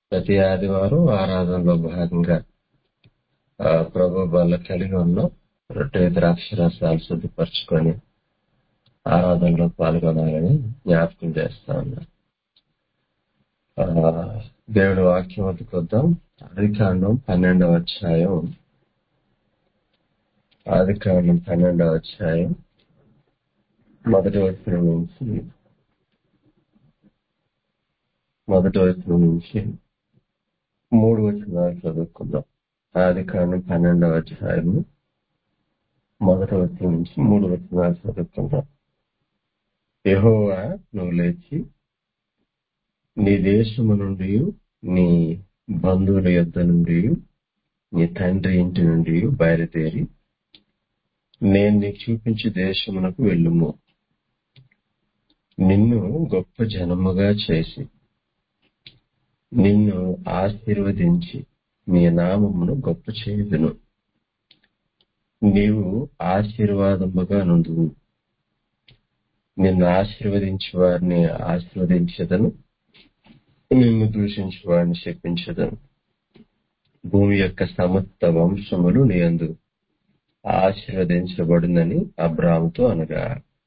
ప్రతి ఆదివారం ఆరాధనలో భాగంగా ఆ, ప్రభు బల్ల కలిగి ఉన్నాం రొట్టె ద్రాక్షరసాలు శుద్ధిపరచుకొని ఆరాధనలో పాల్గొనాలని జ్ఞాపకం చేస్తా ఉన్నా ఆ, దేవుడి వాక్యం వద్దకు వద్దాం ఆదికాండం పన్నెండవ అధ్యాయం ఆదికాండం పన్నెండవ అధ్యాయం మొదటి వచనం నుంచి మొదటి వచనం నుంచి మూడు వచనాలు చదువుకుందాం ఆదికాండం పన్నెండవ అధ్యాయము మొదటి వచనం నుంచి మూడు వచనాలు చదువుకుందాం యెహోవా నువ్వు లేచి నీ దేశము నుండి నీ బంధువుల యొద్ద నుండి నీ తండ్రి ఇంటి నుండి బయలుదేరి నేను నీకు చూపించే దేశమునకు వెళ్ళుము నిన్ను గొప్ప జనముగా చేసి నిన్ను ఆశీర్వదించి నీ నామమును గొప్ప చేయుదును నీవు ఆశీర్వాదముగా నుండువు నిన్ను ఆశీర్వదించి వారిని ఆశీర్వదించదను నిన్ను దూషించి వారిని శపించదను భూమి యొక్క సమస్త వంశములు నీ యందు ఆశీర్వదించబడిందని అబ్రాముతో అనగా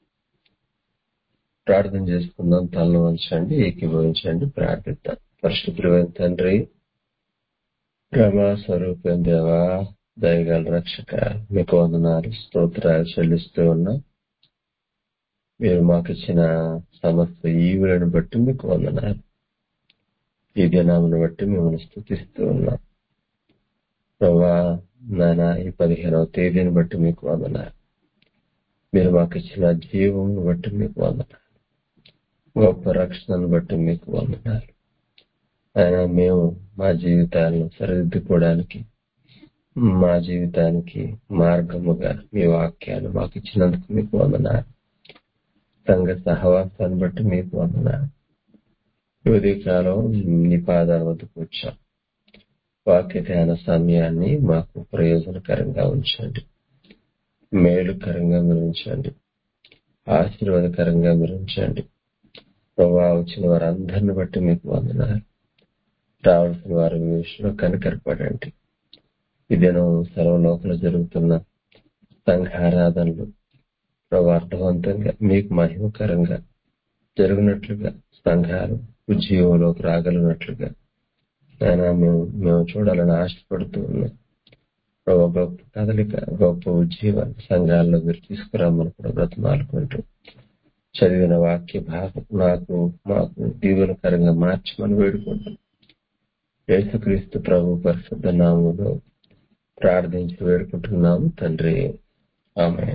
ప్రార్థన చేసుకుందాం తలను వంచండి ఏకీభవించండి ప్రార్థిద్దాం పరిశుద్ధమైన తండ్రి ప్రేమ స్వరూపం దేవా దయగల రక్షక మీకు వందనాలు స్తోత్రాలు చెల్లిస్తూ ఉన్నా మీరు మాకు ఇచ్చిన సమస్త ఈవులను బట్టి మీకు వందనాలు ఈ దినామును బట్టి మిమ్మల్ని స్థుతిస్తూ ఉన్నాం ప్రభా నాయన ఈ పదిహేనవ తేదీని బట్టి మీకు వందనాలు మీరు మాకు ఇచ్చిన జీవం బట్టి మీకు వందనాలు గొప్ప రక్షణను బట్టి మీకు వందనాలు ఆయన మేము మా జీవితాలను సరిదిద్దుకోవడానికి మా జీవితానికి మార్గముగా మీ వాక్యాలు మాకు ఇచ్చినందుకు మీకు వందనాలు సంఘ సహవాసాన్ని బట్టి మీకు వందనాలు ఈ ఉదయకాలం నీ పాదాల వద్దకు వచ్చాం వాక్య ధ్యాన సమయాన్ని మాకు ప్రయోజనకరంగా ఉంచండి మేలుకరంగా మీరు ఉంచండి ఆశీర్వాదకరంగా మీరు ఉంచండి ప్రభావ వచ్చిన వారందరిని బట్టి మీకు వందనాలు రావాల్సిన వారి విషయంలో కనికరపడండి ఈ దినం సర్వలోకంలో జరుగుతున్న సంఘ ఆరాధనలు ప్రభు అర్థవంతంగా మీకు మహిమకరంగా జరిగినట్లుగా సంఘాలు ఉద్యోగంలోకి రాగలిగినట్లుగా ఆయన మేము మేము చూడాలని ఆశపడుతూ ఉన్నాం ప్రభు గొప్ప కదలిక గొప్ప ఉద్యోగాన్ని సంఘాల్లో మీరు తీసుకురామని కూడా బ్రతమాలుకుంటూ చదివిన వాక్య భాగం నాకు మాకు దీవెనకరంగా మార్చమని వేడుకుంటాం యేసుక్రీస్తు ప్రభు పరిశుద్ధ నామంలో ప్రార్థించి వేడుకుంటున్నాము తండ్రి ఆమె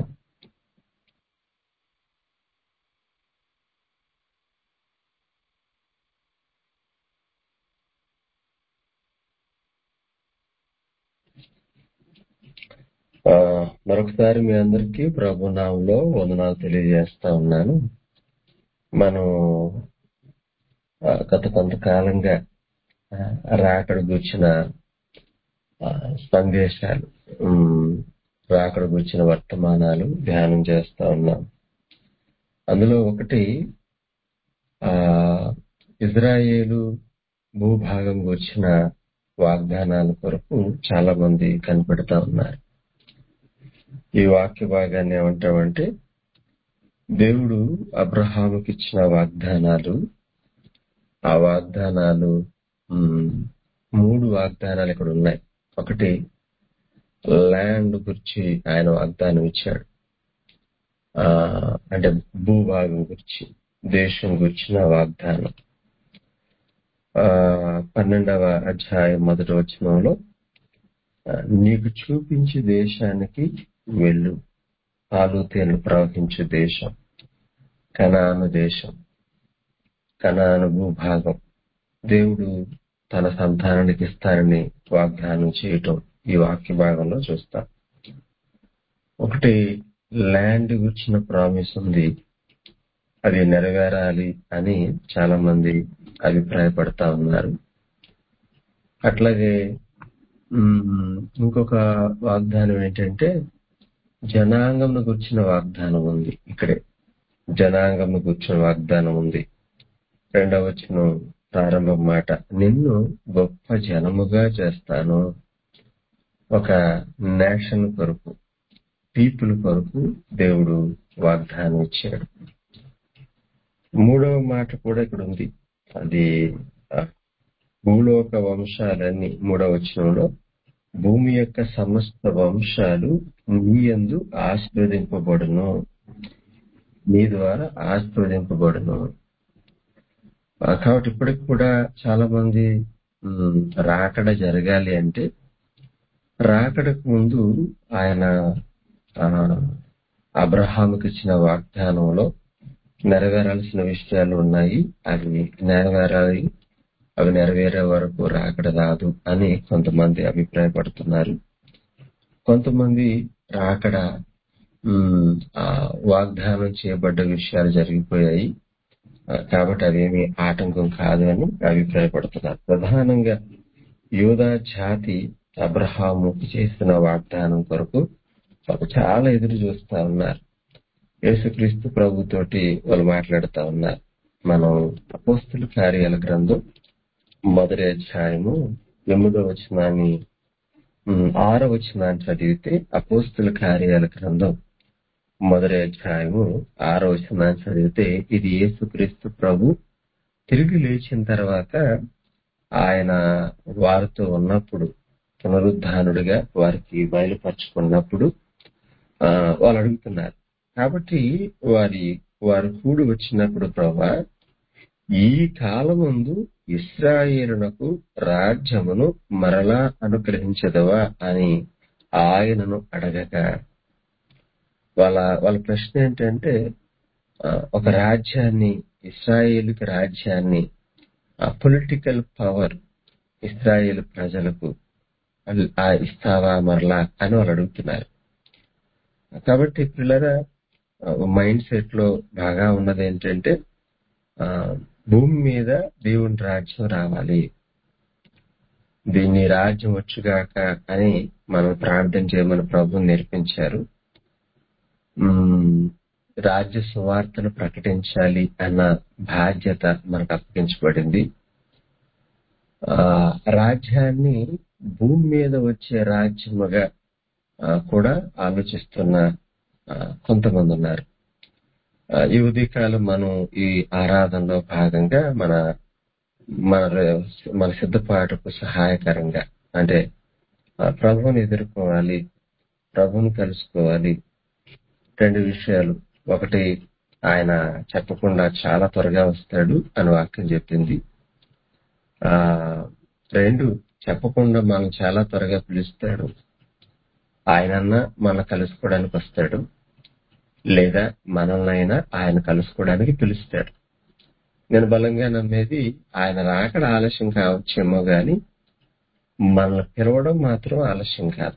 ఆ, మరొకసారి మీ అందరికీ ప్రభు నామంలో వందనాలు తెలియజేస్తా ఉన్నాను మనం ఆ, గత కొంతకాలంగా ఆ, రాకడ గుర్చిన ఆ, సందేశాలు ఉమ్, రాకడ గుర్చిన వర్తమానాలు ధ్యానం చేస్తా ఉన్నాం అందులో ఒకటి ఆ ఇజ్రాయేలు భూభాగం గుర్చిన వాగ్దానాల కొరకు చాలా మంది కనిపెడతా ఉన్నారు ఈ వాక్య భాగాన్ని ఏమంటామంటే దేవుడు అబ్రహాముకి ఇచ్చిన వాగ్దానాలు ఆ వాగ్దానాలు ఉమ్, మూడు వాగ్దానాలు ఇక్కడ ఉన్నాయి ఒకటి ల్యాండ్ గురించి ఆయన వాగ్దానం ఇచ్చాడు ఆ అంటే భూభాగం గురించి దేశం గురించిన వాగ్దానం ఆ పన్నెండవ అధ్యాయం మొదటి వచనంలో ఆ, నీకు చూపించే దేశానికి వెళ్ళు పాలు తేనెలు ప్రవహించే దేశం కనాను దేశం కనాను భూభాగం దేవుడు తన సంతానానికి ఇస్తారని వాగ్దానం చేయటం ఈ వాక్య భాగంలో చూస్తాం ఒకటి ల్యాండ్ గురించిన ప్రామిస్ ఉంది అది నెరవేరాలి అని చాలా మంది అభిప్రాయపడతా ఉన్నారు అట్లాగే ఉమ్, ఇంకొక వాగ్దానం ఏంటంటే జనాంగం గుర్చిన వాగ్దానం ఉంది ఇక్కడే జనాంగం గుర్చిన వాగ్దానం ఉంది రెండవ వచనం ప్రారంభ మాట నిన్ను గొప్ప జనముగా చేస్తాను ఒక నేషన్ కొరకు పీపుల్ కొరకు దేవుడు వాగ్దానం ఇచ్చాడు మూడవ మాట కూడా ఇక్కడ ఉంది అది ఆ, భూలోక వంశాలన్నీ మూడవ వచనంలో భూమి యొక్క సమస్త వంశాలు నీ యందు ఆశీర్వదింపబడును నీ ద్వారా ఆశీర్వదింపబడును ఆ, కాబట్టి ఇప్పటికి కూడా చాలా మంది ఉమ్, రాకడ జరగాలి అంటే రాకడకు ముందు ఆయన ఆ, అబ్రహాముకి ఇచ్చిన వాగ్దానంలో నెరవేరాల్సిన విషయాలు ఉన్నాయి అవి నెరవేరాలి అవి నెరవేరే వరకు రాకడ రాదు అని కొంతమంది అభిప్రాయపడుతున్నారు కొంతమంది రాకడ ఉమ్, ఆ, వాగ్దానం చేయబడ్డ విషయాలు జరిగిపోయాయి ఆ, కాబట్టి అవేమి ఆటంకం కాదు అని అభిప్రాయపడుతున్నారు ప్రధానంగా యోధా జాతి అబ్రహాముకి చేసిన వాగ్దానం కొరకు వాళ్ళు చాలా ఎదురు చూస్తా ఉన్నారు యేసుక్రీస్తు ప్రభుతోటి వాళ్ళు మాట్లాడుతా ఉన్నారు మనం అపోస్తుల కార్యాల గ్రంథం మొదటి అధ్యాయము ఎనిమిదో వచనాన్ని ఉమ్, ఆరో వచనాన్ని చదివితే అపోస్తుల కార్యాల గ్రంథం మొదటి అధ్యాయము ఆరో వచనాన్ని చదివితే ఇది యేసుక్రీస్తు ప్రభు తిరిగి లేచిన తర్వాత ఆయన వారితో ఉన్నప్పుడు పునరుద్ధానుడిగా వారికి బయలుపరుచుకున్నప్పుడు ఆ, వాళ్ళు అడుగుతున్నారు కాబట్టి వారి వారు కూడి వచ్చినప్పుడు ప్రభా ఈ కాలమందు ఇస్రాయేలునకు రాజ్యమును మరలా అనుగ్రహించదవా అని ఆయనను అడగక వాళ్ళ వాళ్ళ ప్రశ్న ఏంటంటే ఆ, ఒక రాజ్యాన్ని ఇస్రాయేలుకి రాజ్యాన్ని పొలిటికల్ పవర్ ఇస్రాయేల్ ప్రజలకు అల్- ఆ ఇస్తావా మరలా అని వాళ్ళు అడుగుతున్నారు కాబట్టి పిల్లరా మైండ్ సెట్ లో బాగా ఉన్నది ఏంటంటే ఆ, భూమి మీద దేవుని రాజ్యం రావాలి దీన్ని రాజ్యం వచ్చుగాక అని మనం ప్రార్థన చేయమని ప్రభు నేర్పించారు ఉమ్, రాజ్య సువార్తను ప్రకటించాలి అన్న బాధ్యత మనకు అప్పగించబడింది ఆ రాజ్యాన్ని భూమి మీద వచ్చే రాజ్యముగా ఆ, కూడా ఆలోచిస్తున్న ఆ, కొంతమంది ఉన్నారు ఆ, ఈ ఉదయకాలం మనం ఈ ఆరాధనలో భాగంగా మన మన మన సిద్ధపాటుకు సహాయకరంగా అంటే ఆ, ప్రభువుని ఎదుర్కోవాలి ప్రభువుని కలుసుకోవాలి రెండు విషయాలు ఒకటి ఆయన చెప్పకుండా చాలా త్వరగా వస్తాడు అని వాక్యం చెప్పింది ఆ రెండు చెప్పకుండా మనం చాలా త్వరగా పిలుస్తాడు ఆయనన్నా మన కలుసుకోవడానికి వస్తాడు లేదా మనల్నైనా ఆయన కలుసుకోవడానికి పిలుస్తాడు నేను బలంగా నమ్మేది ఆయన రాకడ ఆలస్యం కావచ్చేమో గాని మనల్ని పిలవడం మాత్రం ఆలస్యం కాదు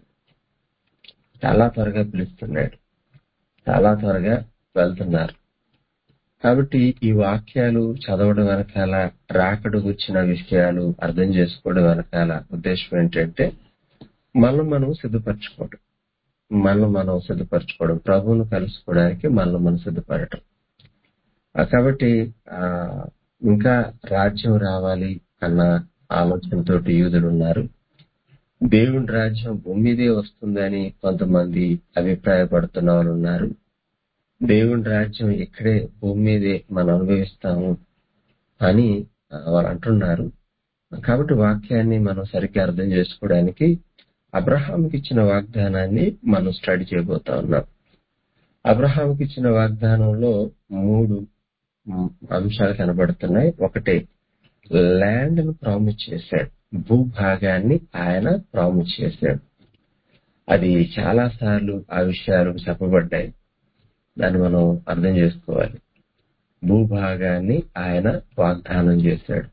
చాలా త్వరగా పిలుస్తున్నాడు చాలా త్వరగా వెళ్తున్నారు కాబట్టి ఈ వాక్యాలు చదవడం వెనకాల రాకడు వచ్చిన విషయాలు అర్థం చేసుకోవడం వెనకాల ఉద్దేశం ఏంటంటే మనం మనం సిద్ధపరచుకోవడం మనం మనం సిద్ధపరచుకోవడం ప్రభువును కలుసుకోవడానికి మనం మనం సిద్ధపడటం ఆ, కాబట్టి ఆ ఇంకా రాజ్యం రావాలి అన్న ఆలోచనతో యూదులు ఉన్నారు దేవుని రాజ్యం భూమి మీదే వస్తుందని కొంతమంది అభిప్రాయపడుతున్న వాళ్ళు ఉన్నారు దేవుని రాజ్యం ఇక్కడే భూమి మీదే మనం అనుభవిస్తాము అని ఆ, వాళ్ళు అంటున్నారు కాబట్టి వాక్యాన్ని మనం సరిగ్గా అర్థం చేసుకోవడానికి అబ్రహాంకి ఇచ్చిన వాగ్దానాన్ని మనం స్టడీ చేయబోతా ఉన్నాం అబ్రహాంకి ఇచ్చిన వాగ్దానంలో మూడు మ్, అంశాలు కనబడుతున్నాయి ఒకటి ల్యాండ్ ను ప్రామిస్ చేశాడు భూభాగాన్ని ఆయన ప్రామిస్ చేశాడు అది చాలా సార్లు ఆ విషయాలు చెప్పబడ్డాయి దాన్ని మనం అర్థం చేసుకోవాలి భూభాగాన్ని ఆయన వాగ్దానం చేశాడు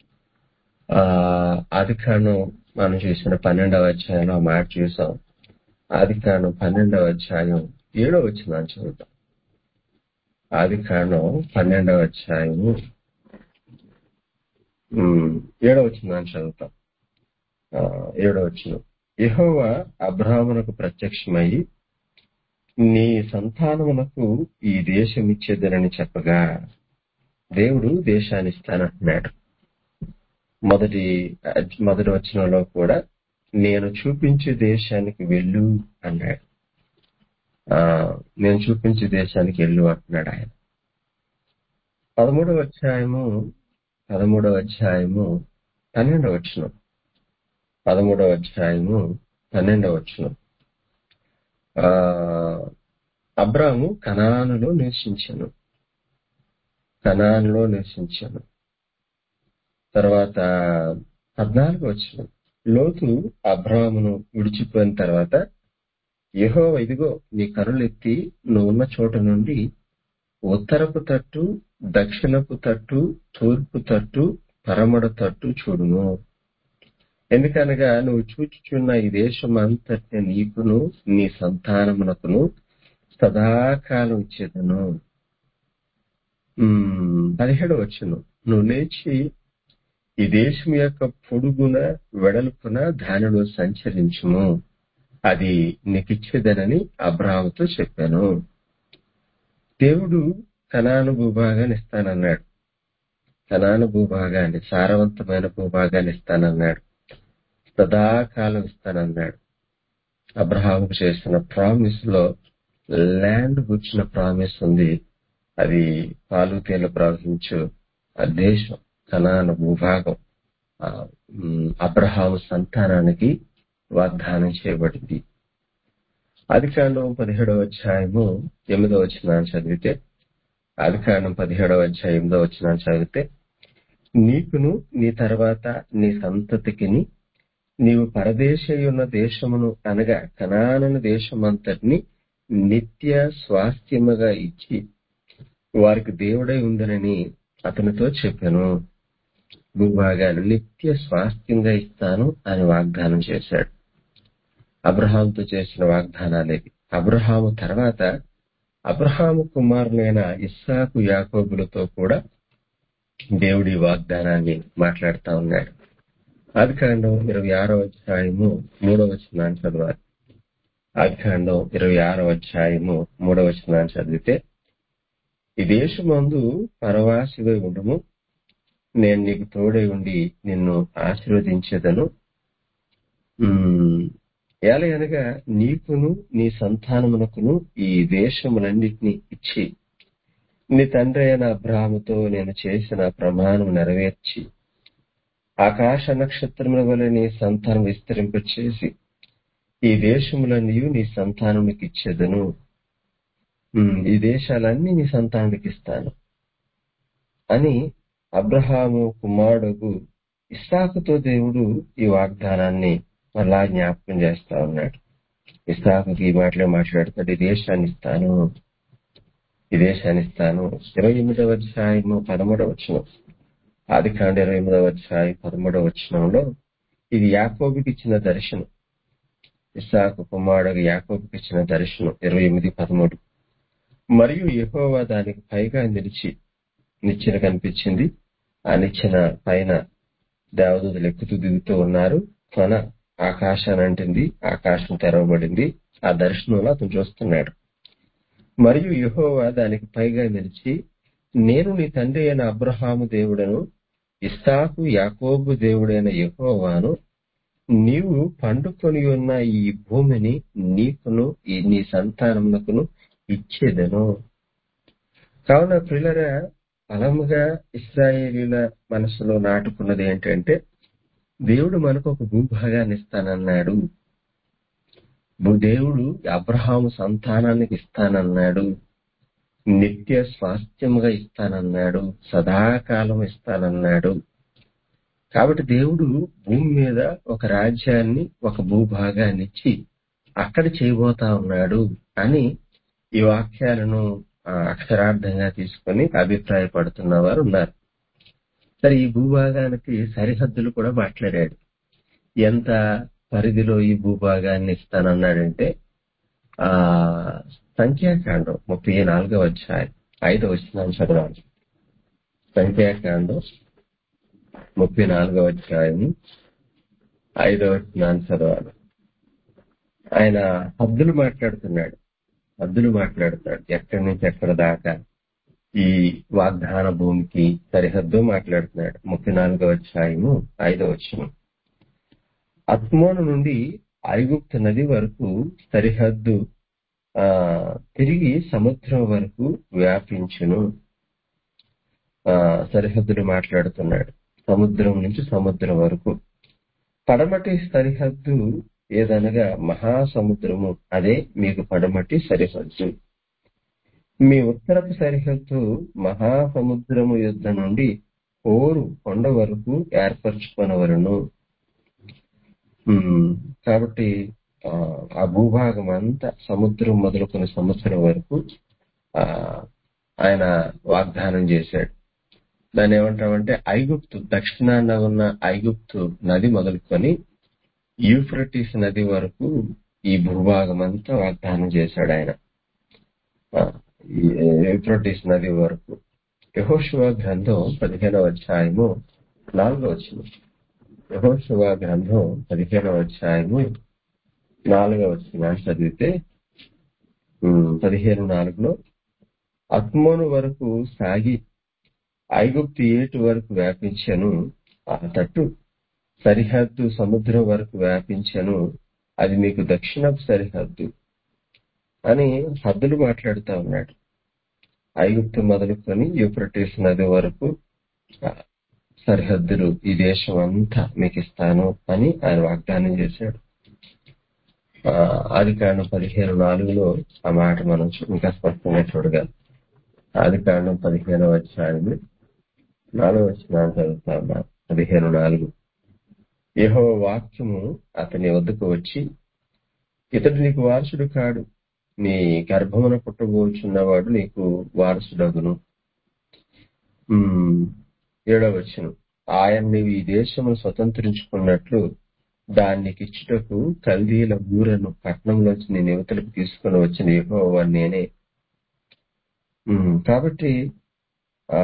ఆ ఆది కాండం మనం చూసిన పన్నెండవ అధ్యాయంలో ఆ మాట చూసాం ఆది కాండం పన్నెండవ అధ్యాయం ఏడో వచ్చిన చదువుతాం ఆది కాండం పన్నెండవ అధ్యాయము ఉమ్, ఏడో వచ్చిన చదువుతాం ఆ, ఏడో వచ్చిన యెహోవా అబ్రాహ్మణకు ప్రత్యక్షమై నీ సంతానమునకు ఈ దేశం ఇచ్చేదనని చెప్పగా దేవుడు దేశాన్ని ఇస్తానంటున్నాడు మొదటి మొదటి వచనంలో కూడా నేను చూపించే దేశానికి వెళ్ళు అన్నాడు ఆ నేను చూపించే దేశానికి వెళ్ళు అంటున్నాడు ఆయన పదమూడవ అధ్యాయము పదమూడవ అధ్యాయము పన్నెండవ వచనం పదమూడవ అధ్యాయము పన్నెండవ వచనం ఆ అబ్రాము కనానులో నివసించాను కనానులో నివసించాను తర్వాత పద్నాలుగు వచ్చిన లోతు అబ్రామును విడిచిపోయిన తర్వాత యహో ఇదిగో నీ కనులెత్తి నువ్వు ఉన్న చోట నుండి ఉత్తరపు తట్టు దక్షిణపు తట్టు తూర్పు తట్టు పరమడ తట్టు చూడును ఎందుకనగా నువ్వు చూచుచున్న ఈ దేశం అంతటి నీకును నీ సంతానమునకును సదాకాలం ఇచ్చేదను పదిహేడు వచ్చును నువ్వు లేచి ఈ దేశం యొక్క పొడుగున వెడల్పున దానిలో సంచరించుము అది నీకిచ్చేదనని అబ్రాహంతో చెప్పాను దేవుడు కనాను భూభాగాన్ని ఇస్తానన్నాడు కనాను భూభాగాన్ని సారవంతమైన భూభాగాన్ని ఇస్తానన్నాడు సదాకాలం ఇస్తానన్నాడు అబ్రహాముకు చేసిన ప్రామిస్ లో ల్యాండ్ గుర్చిన ప్రామిస్ ఉంది అది పాలు తేలు ప్రవహించు ఆ దేశం కనాను భూభాగం అబ్రహాము సంతానానికి వాగ్దానం చేయబడింది ఆదికాండం పదిహేడవ అధ్యాయము ఎనిమిదవ వచ్చినాన్ని చదివితే ఆదికాండం పదిహేడవ అధ్యాయం ఎనిమిదవ వచ్చినాన్ని చదివితే నీకును నీ తర్వాత నీ సంతతికిని నీవు పరదేశయున్న దేశమును అనగా కనానని దేశమంతటిని నిత్య స్వాస్థ్యముగా ఇచ్చి వారికి దేవుడై ఉందనని అతనితో చెప్పాను భూభాగాన్ని నిత్య స్వాస్థ్యంగా ఇస్తాను అని వాగ్దానం చేశాడు అబ్రహాంతో చేసిన వాగ్దానాలేవి అబ్రహాము తర్వాత అబ్రహాము కుమారులైన ఇస్సాకు యాకోబులతో కూడా దేవుడి వాగ్దానాన్ని మాట్లాడుతా ఉన్నాడు ఆదికాండం ఇరవై ఆరో అధ్యాయము మూడవ వచనాన్ని చదవాలి ఆదికాండం ఇరవై ఆరో అధ్యాయము మూడవ వచనాన్ని చదివితే ఈ దేశమందు పరవాసివై ఉండము నేను నీకు తోడై ఉండి నిన్ను ఆశీర్వదించేదను ఏలయనగా నీకును నీ సంతానమునకును ఈ దేశములన్నిటినీ ఇచ్చి నీ తండ్రి అయిన అబ్రాహముతో నేను చేసిన ప్రమాణం నెరవేర్చి ఆకాశ నక్షత్రముల వలె నీ సంతానం విస్తరింపచేసి ఈ దేశములన్నీ నీ సంతానమునికి ఇచ్చేదను ఈ దేశాలన్నీ నీ సంతానానికి ఇస్తాను అని అబ్రహాము కుమారుడు ఇస్సాకుతో దేవుడు ఈ వాగ్దానాన్ని మళ్ళా జ్ఞాపకం చేస్తా ఉన్నాడు ఇస్సాకుకి ఈ మాటలే మాట్లాడతాడు ఈ దేశాన్ని ఇస్తాను ఈ దేశాన్ని ఇస్తాను ఇరవై ఎనిమిదవ అధ్యాయము పదమూడవ వచ్చిన ఆది కాండ ఇరవై ఎనిమిదవ అధ్యాయం పదమూడవ వచనంలో ఇది యాకోబుకి ఇచ్చిన దర్శనం ఇస్సాకు కుమారుడు యాకోబుకి ఇచ్చిన దర్శనం ఇరవై ఎనిమిది పదమూడు మరియు యహోవా దానికి పైగా నిలిచి నిచ్చెన కనిపించింది ఆ నిచ్చెన పైన దేవదూతలు ఎక్కుతూ దిగుతూ ఉన్నారు కొన ఆకాశాన్ని అంటింది ఆకాశం తెరవబడింది ఆ దర్శనంలో అతను చూస్తున్నాడు మరియు యహోవా దానికి పైగా నిలిచి నేను నీ తండ్రి అయిన అబ్రహాము దేవుడను ఇస్సాకు యాకోబు దేవుడైన యహోవాను నీవు పండుకొని ఉన్న ఈ భూమిని నీకును ఈ నీ సంతానమునకును ఇచ్చేదను కావున ప్రిలరా బలముగా ఇస్రాయేలీల మనసులో నాటుకున్నది ఏంటంటే దేవుడు మనకు ఒక భూభాగాన్ని ఇస్తానన్నాడు దేవుడు అబ్రహాము సంతానానికి ఇస్తానన్నాడు నిత్య స్వాస్థ్యముగా ఇస్తానన్నాడు సదాకాలం ఇస్తానన్నాడు కాబట్టి దేవుడు భూమి మీద ఒక రాజ్యాన్ని ఒక భూభాగాన్ని ఇచ్చి అక్కడ చేయబోతా ఉన్నాడు అని ఈ వాక్యాలను అక్షరార్థంగా తీసుకొని అభిప్రాయపడుతున్న వారు ఉన్నారు సరే ఈ భూభాగానికి సరిహద్దులు కూడా మాట్లాడాడు ఎంత పరిధిలో ఈ భూభాగాన్ని ఇస్తానన్నాడంటే ఆ సంఖ్యాకాండం ముప్పై నాలుగవ అధ్యాయం ఐదవ వచ్చిన చదవాలి సంఖ్యాకాండం ముప్పై నాలుగవ అధ్యాయం ఐదవ వచ్చినాన్ని చదవాలి ఆయన హద్దులు మాట్లాడుతున్నాడు హద్దులు మాట్లాడుతాడు ఎక్కడి నుంచి ఎక్కడ దాకా ఈ వాగ్దాన భూమికి సరిహద్దు మాట్లాడుతున్నాడు ముప్పై నాలుగవ అధ్యాయము ఐదవ వచనం అత్మోను నుండి ఐగుప్తు నది వరకు సరిహద్దు ఆ తిరిగి సముద్రం వరకు వ్యాపించును ఆ సరిహద్దులు మాట్లాడుతున్నాడు సముద్రం నుంచి సముద్రం వరకు పడమటి సరిహద్దు ఏదనగా మహాసముద్రము అదే మీకు పడమటి సరిహద్దు మీ ఉత్తరపు సరిహద్దు మహాసముద్రము యుద్ధ నుండి ఓరు కొండ వరకు ఏర్పరచుకొనవలను ఉమ్, కాబట్టి ఆ, ఆ భూభాగం అంతా సముద్రం మొదలుకొని సంవత్సరం వరకు ఆ ఆయన వాగ్దానం చేశాడు దాన్ని ఏమంటామంటే ఐగుప్తు దక్షిణాన ఉన్న ఐగుప్తు నది మొదలుకొని యూఫ్రటిస్ నది వరకు ఈ భూభాగం అంతా వాగ్దానం చేశాడు ఆయన ఆ, ఈ యూఫ్రటిస్ నది వరకు యహోశివ గ్రంథం పదిహేనవ అధ్యాయము నాలుగో వచ్చిన యహోశివ గ్రంథం పదిహేనవ అధ్యాయము నాలుగవ వచ్చిన చదివితే ఉమ్, పదిహేను నాలుగులో అత్మోను వరకు సాగి ఐగుప్తు ఏటు వరకు వ్యాపించను ఆ తట్టు సరిహద్దు సముద్రం వరకు వ్యాపించను అది మీకు దక్షిణపు సరిహద్దు అని హద్దులు మాట్లాడుతా ఉన్నాడు ఐగుప్తు మొదలుకొని యూప్రటిస్ నది వరకు ఆ, సరిహద్దులు ఈ దేశం అంతా మీకు ఇస్తాను అని ఆయన వాగ్దానం చేశాడు ఆ, ఆది కాండం పదిహేను నాలుగులో ఆ మాట మనం చూ- ఇంకా స్పష్టంగా చూడగలం ఆది కాండం పదిహేను అధ్యాయము నాలుగు వచ్చిన చదువుతా ఉన్నా పదిహేను నాలుగు యహో వాక్యము అతని వద్దకు వచ్చి ఇతడు నీకు వారసుడు కాడు నీ గర్భమున పుట్టబోచున్నవాడు నీకు వారసుడగును ఉమ్, ఏడవ వచ్చును ఆయన నీవు ఈ దేశమును స్వతంత్రించుకున్నట్లు దాన్ని ఇచ్చుటకు కల్దీల ఊరను పట్టణంలోంచి నేను యువతలకు తీసుకుని వచ్చిన యెహోవా నేనే ఉమ్, కాబట్టి ఆ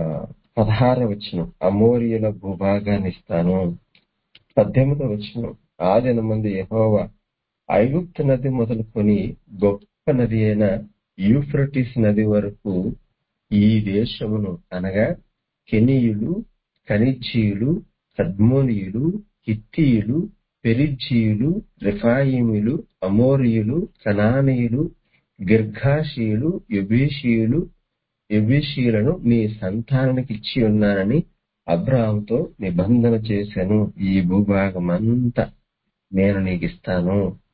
పదహార వచ్చిన అమోరియుల భూభాగాన్ని ఇస్తాను పద్దెనిమిది వచ్చిన ఆ దినమంది యెహోవా ఐగుప్తు నది మొదలుకొని గొప్ప నది అయిన యూఫ్రటిస్ నది వరకు ఈ దేశమును అనగా కెనీయులు కనిజీయులు కద్మోనియులు హిత్తీయులు పెరిజ్జీయులు రిఫాయిములు అమోరియులు కనానీయులు గిర్ఘాషీయులు యుబేషీయులు యుబేషీయులను నీ సంతానానికి ఇచ్చి ఉన్నానని అబ్రాహాంతో నిబంధన చేశాను ఈ భూభాగం అంతా నేను నీకు ఇస్తాను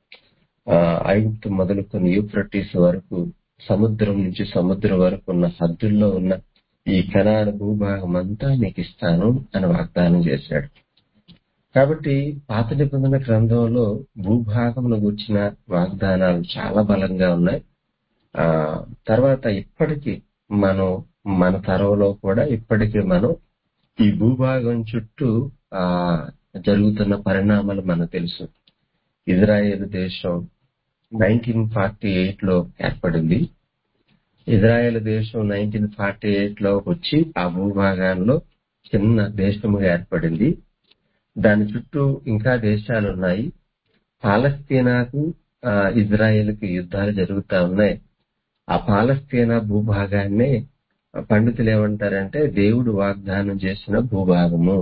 ఆ, ఐగుప్తు మొదలుకొని యూఫ్రటీస్ వరకు సముద్రం నుంచి సముద్రం వరకు ఉన్న హద్దుల్లో ఉన్న ఈ కనాన భూభాగం అంతా నీకు ఇస్తాను అని వాగ్దానం చేశాడు కాబట్టి పాత నిబంధన గ్రంథంలో భూభాగమును గుర్చిన వాగ్దానాలు చాలా బలంగా ఉన్నాయి ఆ తర్వాత ఇప్పటికీ మనం మన తరంలో కూడా ఇప్పటికీ మనం ఈ భూభాగం చుట్టూ ఆ జరుగుతున్న పరిణామాలు మనకు తెలుసు ఇజ్రాయెల్ దేశం నైన్టీన్ ఫార్టీ ఎయిట్ లో ఏర్పడింది ఇజ్రాయెల్ దేశం నైన్టీన్ ఫార్టీ ఎయిట్ లో వచ్చి ఆ భూభాగాల్లో చిన్న దేశముగా ఏర్పడింది దాని చుట్టూ ఇంకా దేశాలు ఉన్నాయి పాలస్తీనాకు ఆ, ఇజ్రాయెల్కి యుద్ధాలు జరుగుతా ఉన్నాయి ఆ పాలస్తీనా భూభాగాన్నే పండితులు ఏమంటారంటే దేవుడు వాగ్దానం చేసిన భూభాగము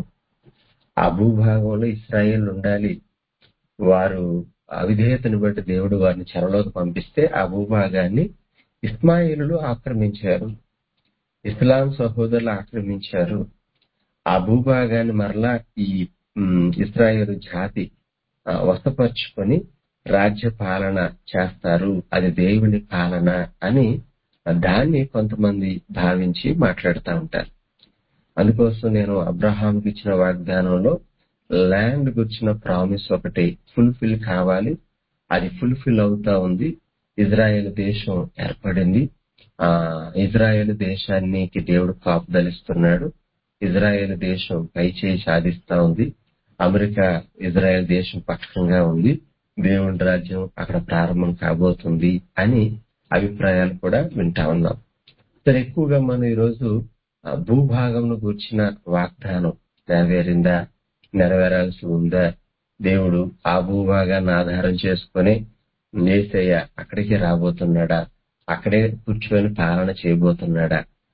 ఆ భూభాగంలో ఇస్రాయేల్ ఉండాలి వారు అవిధేయతను బట్టి దేవుడు వారిని చెరలోకి పంపిస్తే ఆ భూభాగాన్ని ఇస్మాయిలు ఆక్రమించారు ఇస్లాం సహోదరులు ఆక్రమించారు ఆ భూభాగాన్ని మరలా ఈ ఉమ్, ఇస్రాయేలు జాతి ఆ, వశపరుచుకొని రాజ్య పాలన చేస్తారు అది దేవుని పాలన అని దాన్ని కొంతమంది భావించి మాట్లాడుతూ ఉంటారు అందుకోసం నేను అబ్రహాంకి ఇచ్చిన వాగ్దానంలో ల్యాండ్ గురించిన ప్రామిస్ ఒకటి ఫుల్ఫిల్ కావాలి అది ఫుల్ఫిల్ అవుతా ఉంది ఇజ్రాయెల్ దేశం ఏర్పడింది ఆ ఇజ్రాయెల్ దేశానికి దేవుడు కాపుదలిస్తున్నాడు ఇజ్రాయెల్ దేశం పైచేయి సాధిస్తా ఉంది అమెరికా ఇజ్రాయెల్ దేశం పక్షంగా ఉంది దేవుని రాజ్యం అక్కడ ప్రారంభం కాబోతుంది అని అభిప్రాయాలు కూడా వింటా ఉన్నాం సరే ఎక్కువగా మనం ఈరోజు ఆ భూభాగంను గూర్చిన వాగ్దానం నెరవేరిందా నెరవేరాల్సి ఉందా దేవుడు ఆ భూభాగాన్ని ఆధారం చేసుకొని నేసయ్య అక్కడికి రాబోతున్నాడా అక్కడే కూర్చొని పాలన చేయబోతున్నాడా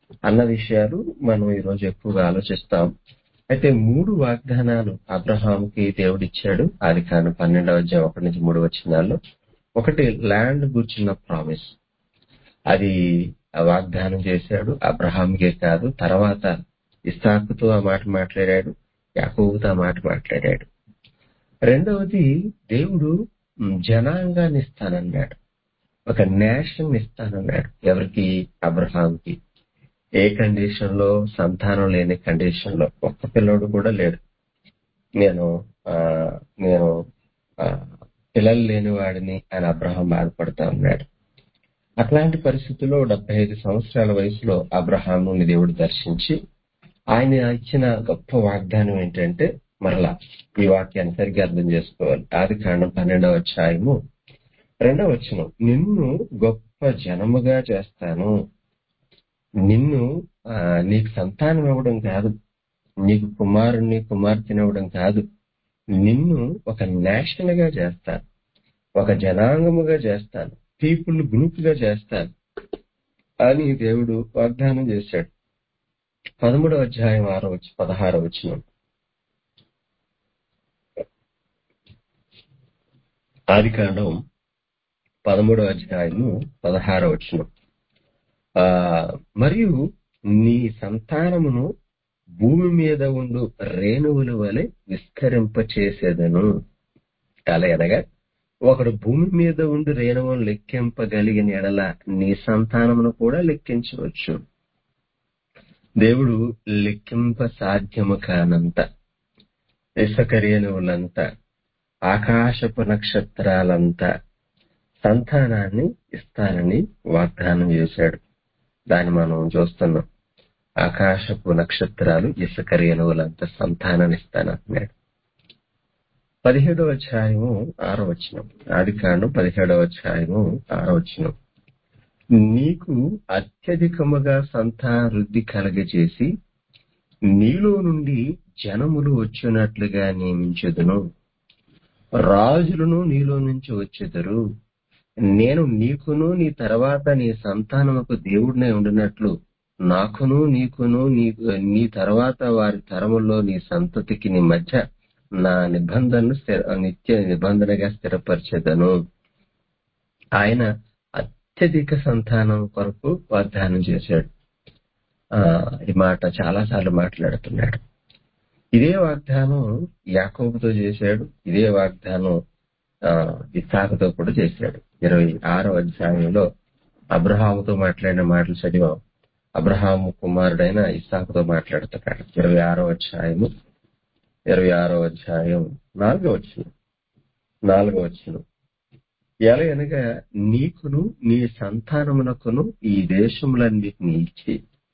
అన్న విషయాలు మనం ఈరోజు ఎక్కువగా ఆలోచిస్తాం అయితే మూడు వాగ్దానాలు అబ్రహాంకి దేవుడిచ్చాడు ఆది కాను పన్నెండవ అధ్యాయం ఒకటి నుంచి మూడు వచ్చినాల్లో ఒకటి ల్యాండ్ కూర్చున్న ప్రామిస్ అది ఆ వాగ్దానం చేశాడు అబ్రహాంకే కాదు తర్వాత ఇస్సాకుతో ఆ మాట మాట్లాడాడు యాకోబుతో ఆ మాట మాట్లాడాడు రెండవది దేవుడు మ్, జనాంగాన్ని ఇస్తానన్నాడు ఒక నేషన్ ఇస్తానన్నాడు ఎవరికి అబ్రహాంకి ఏ కండిషన్ లో సంతానం లేని కండిషన్ లో ఒక్క పిల్లోడు కూడా లేడు నేను ఆ నేను ఆ, పిల్లలు లేని వాడిని అని అబ్రహాం బాధపడతా ఉన్నాడు అట్లాంటి పరిస్థితుల్లో డెబ్బై ఐదు సంవత్సరాల వయసులో అబ్రహాముని దేవుడు దర్శించి ఆయన ఇచ్చిన గొప్ప వాగ్దానం ఏంటంటే మరలా ఈ వాక్యాన్ని సరిగ్గా అర్థం చేసుకోవాలి ఆది కాండం పన్నెండవ అధ్యాయము రెండవ వచనం నిన్ను గొప్ప జనముగా చేస్తాను నిన్ను ఆ, నీకు సంతానం ఇవ్వడం కాదు నీకు కుమారుణ్ణి కుమార్తెని ఇవ్వడం కాదు నిన్ను ఒక నేషన్ గా చేస్తాను ఒక జనాంగముగా చేస్తాను పీపుల్ గ్రూప్ గా చేస్తాను అని దేవుడు వాగ్దానం చేశాడు పదమూడవ అధ్యాయం ఆరో వచ్చి పదహారో వచ్చిన ఆది కాండం పదమూడవ అధ్యాయము పదహారో వచ్చిన ఆ మరియు నీ సంతానమును భూమి మీద ఉండు రేణువుల వలె విస్తరింప చేసేదను అలా అనగా ఒకడు భూమి మీద ఉండి రేణువును లెక్కింపగలిగిన ఎడల నీ సంతానమును కూడా లెక్కించవచ్చు దేవుడు లెక్కింప సాధ్యము కానంత ఇసుక రేణువులంతా ఆకాశపు నక్షత్రాలంతా సంతానాన్ని ఇస్తానని వాగ్దానం చేశాడు దాన్ని మనం చూస్తున్నాం ఆకాశపు నక్షత్రాలు ఇసుక రేణువులంతా సంతానాన్ని ఇస్తానంటున్నాడు పదిహేడవ అధ్యాయము ఆరో వచనం ఆది కాండం పదిహేడవ అధ్యాయము ఆరో వచనం నీకు అత్యధికముగా సంతానవృద్ధి కలగజేసి నీలో నుండి జనములు వచ్చినట్లుగా నియమించదును రాజులను నీలో నుంచి వచ్చెదరు నేను నీకును నీ తర్వాత నీ సంతానముకు దేవుడినై ఉండినట్లు నాకును నీకును నీ నీ తర్వాత వారి తరములో నీ సంతతికి నీ మధ్య నా నిబంధనను స్థిర- నిత్య నిబంధనగా స్థిరపరచెదను ఆయన అత్యధిక సంతానం కొరకు వాగ్దానం చేశాడు ఆ ఈ మాట చాలా సార్లు మాట్లాడుతున్నాడు ఇదే వాగ్దానం యాకోబుతో చేశాడు ఇదే వాగ్దానం ఆ ఇస్సాకుతో కూడా చేశాడు ఇరవై ఆరో అధ్యాయంలో అబ్రహాముతో మాట్లాడిన మాటలు చదివాం అబ్రహాము కుమారుడైన ఇస్సాకుతో మాట్లాడుతున్నాడు ఇరవై ఆరో అధ్యాయము ఇరవై ఆరో అధ్యాయం నాలుగో వచ్చిన నాలుగో వచ్చిన ఎలా అనగా నీకును నీ సంతానమునకును ఈ దేశములన్నిటిని ఇచ్చి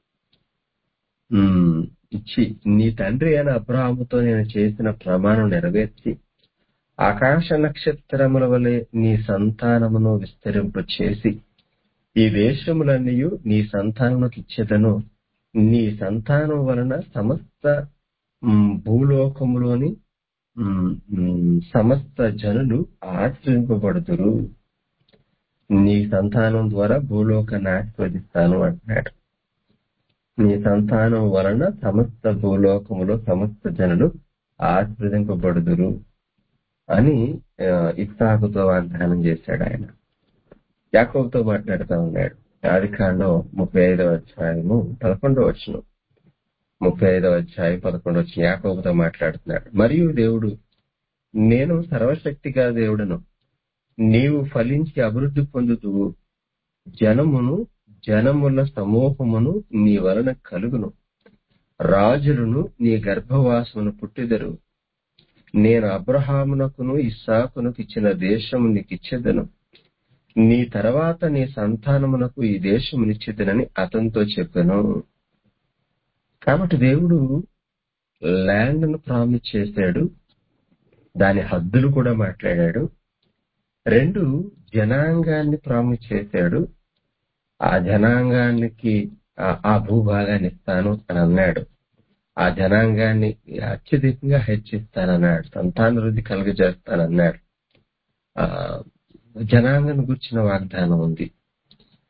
ఉమ్, ఇచ్చి నీ తండ్రి అయిన అబ్రహాముతో నేను చేసిన ప్రమాణం నెరవేర్చి ఆకాశ నక్షత్రముల వలె నీ సంతానమును విస్తరింప చేసి ఈ దేశములన్నీ నీ సంతానమునకు ఇచ్చేదను నీ సంతానం వలన సమస్త ఉమ్, భూలోకములోని ఉమ్, ఉమ్, సమస్త జనులు ఆశ్రయింపబడుతురు నీ సంతానం ద్వారా భూలోకాన్ని ఆశీర్వదిస్తాను అంటున్నాడు నీ సంతానం వలన సమస్త భూలోకములో సమస్త జనులు ఆశీర్వదింపబడుదురు అని ఆ, ఇస్సాకుతో వాగ్దానం చేశాడు ఆయన యాకోబుతో మాట్లాడుతూ ఉన్నాడు ఆది కాండం ముప్పై ఐదవ అధ్యాయము పదకొండవ వచ్చిన ముప్పై ఐదవ అధ్యాయం పదకొండవ వచ్చిన యాకోబుతో మాట్లాడుతున్నాడు మరియు దేవుడు నేను సర్వశక్తిగా దేవుడను నీవు ఫలించి అభివృద్ధి పొందుతువు జనమును జనముల సమూహమును నీ వలన కలుగును రాజులను నీ గర్భవాసమును పుట్టిదరు నేను అబ్రహామునకును ఇస్సాకునకు ఇచ్చిన దేశము నీకు ఇచ్చేదను నీ తర్వాత నీ సంతానమునకు ఈ దేశమునిచ్చేదనని అతనితో చెప్పాను కాబట్టి దేవుడు ల్యాండ్ ను ప్రామిస్ చేశాడు దాని హద్దులు కూడా మాట్లాడాడు రెండు జనాంగాన్ని ప్రామిస్ చేశాడు ఆ జనాంగానికి ఆ- ఆ భూభాగాన్ని ఇస్తాను అని అన్నాడు ఆ జనాంగాన్ని అత్యధికంగా హెచ్చిస్తానన్నాడు సంతానవృద్ధి కలుగజేస్తానన్నాడు ఆ జనాంగం గుర్చిన వాగ్దానం ఉంది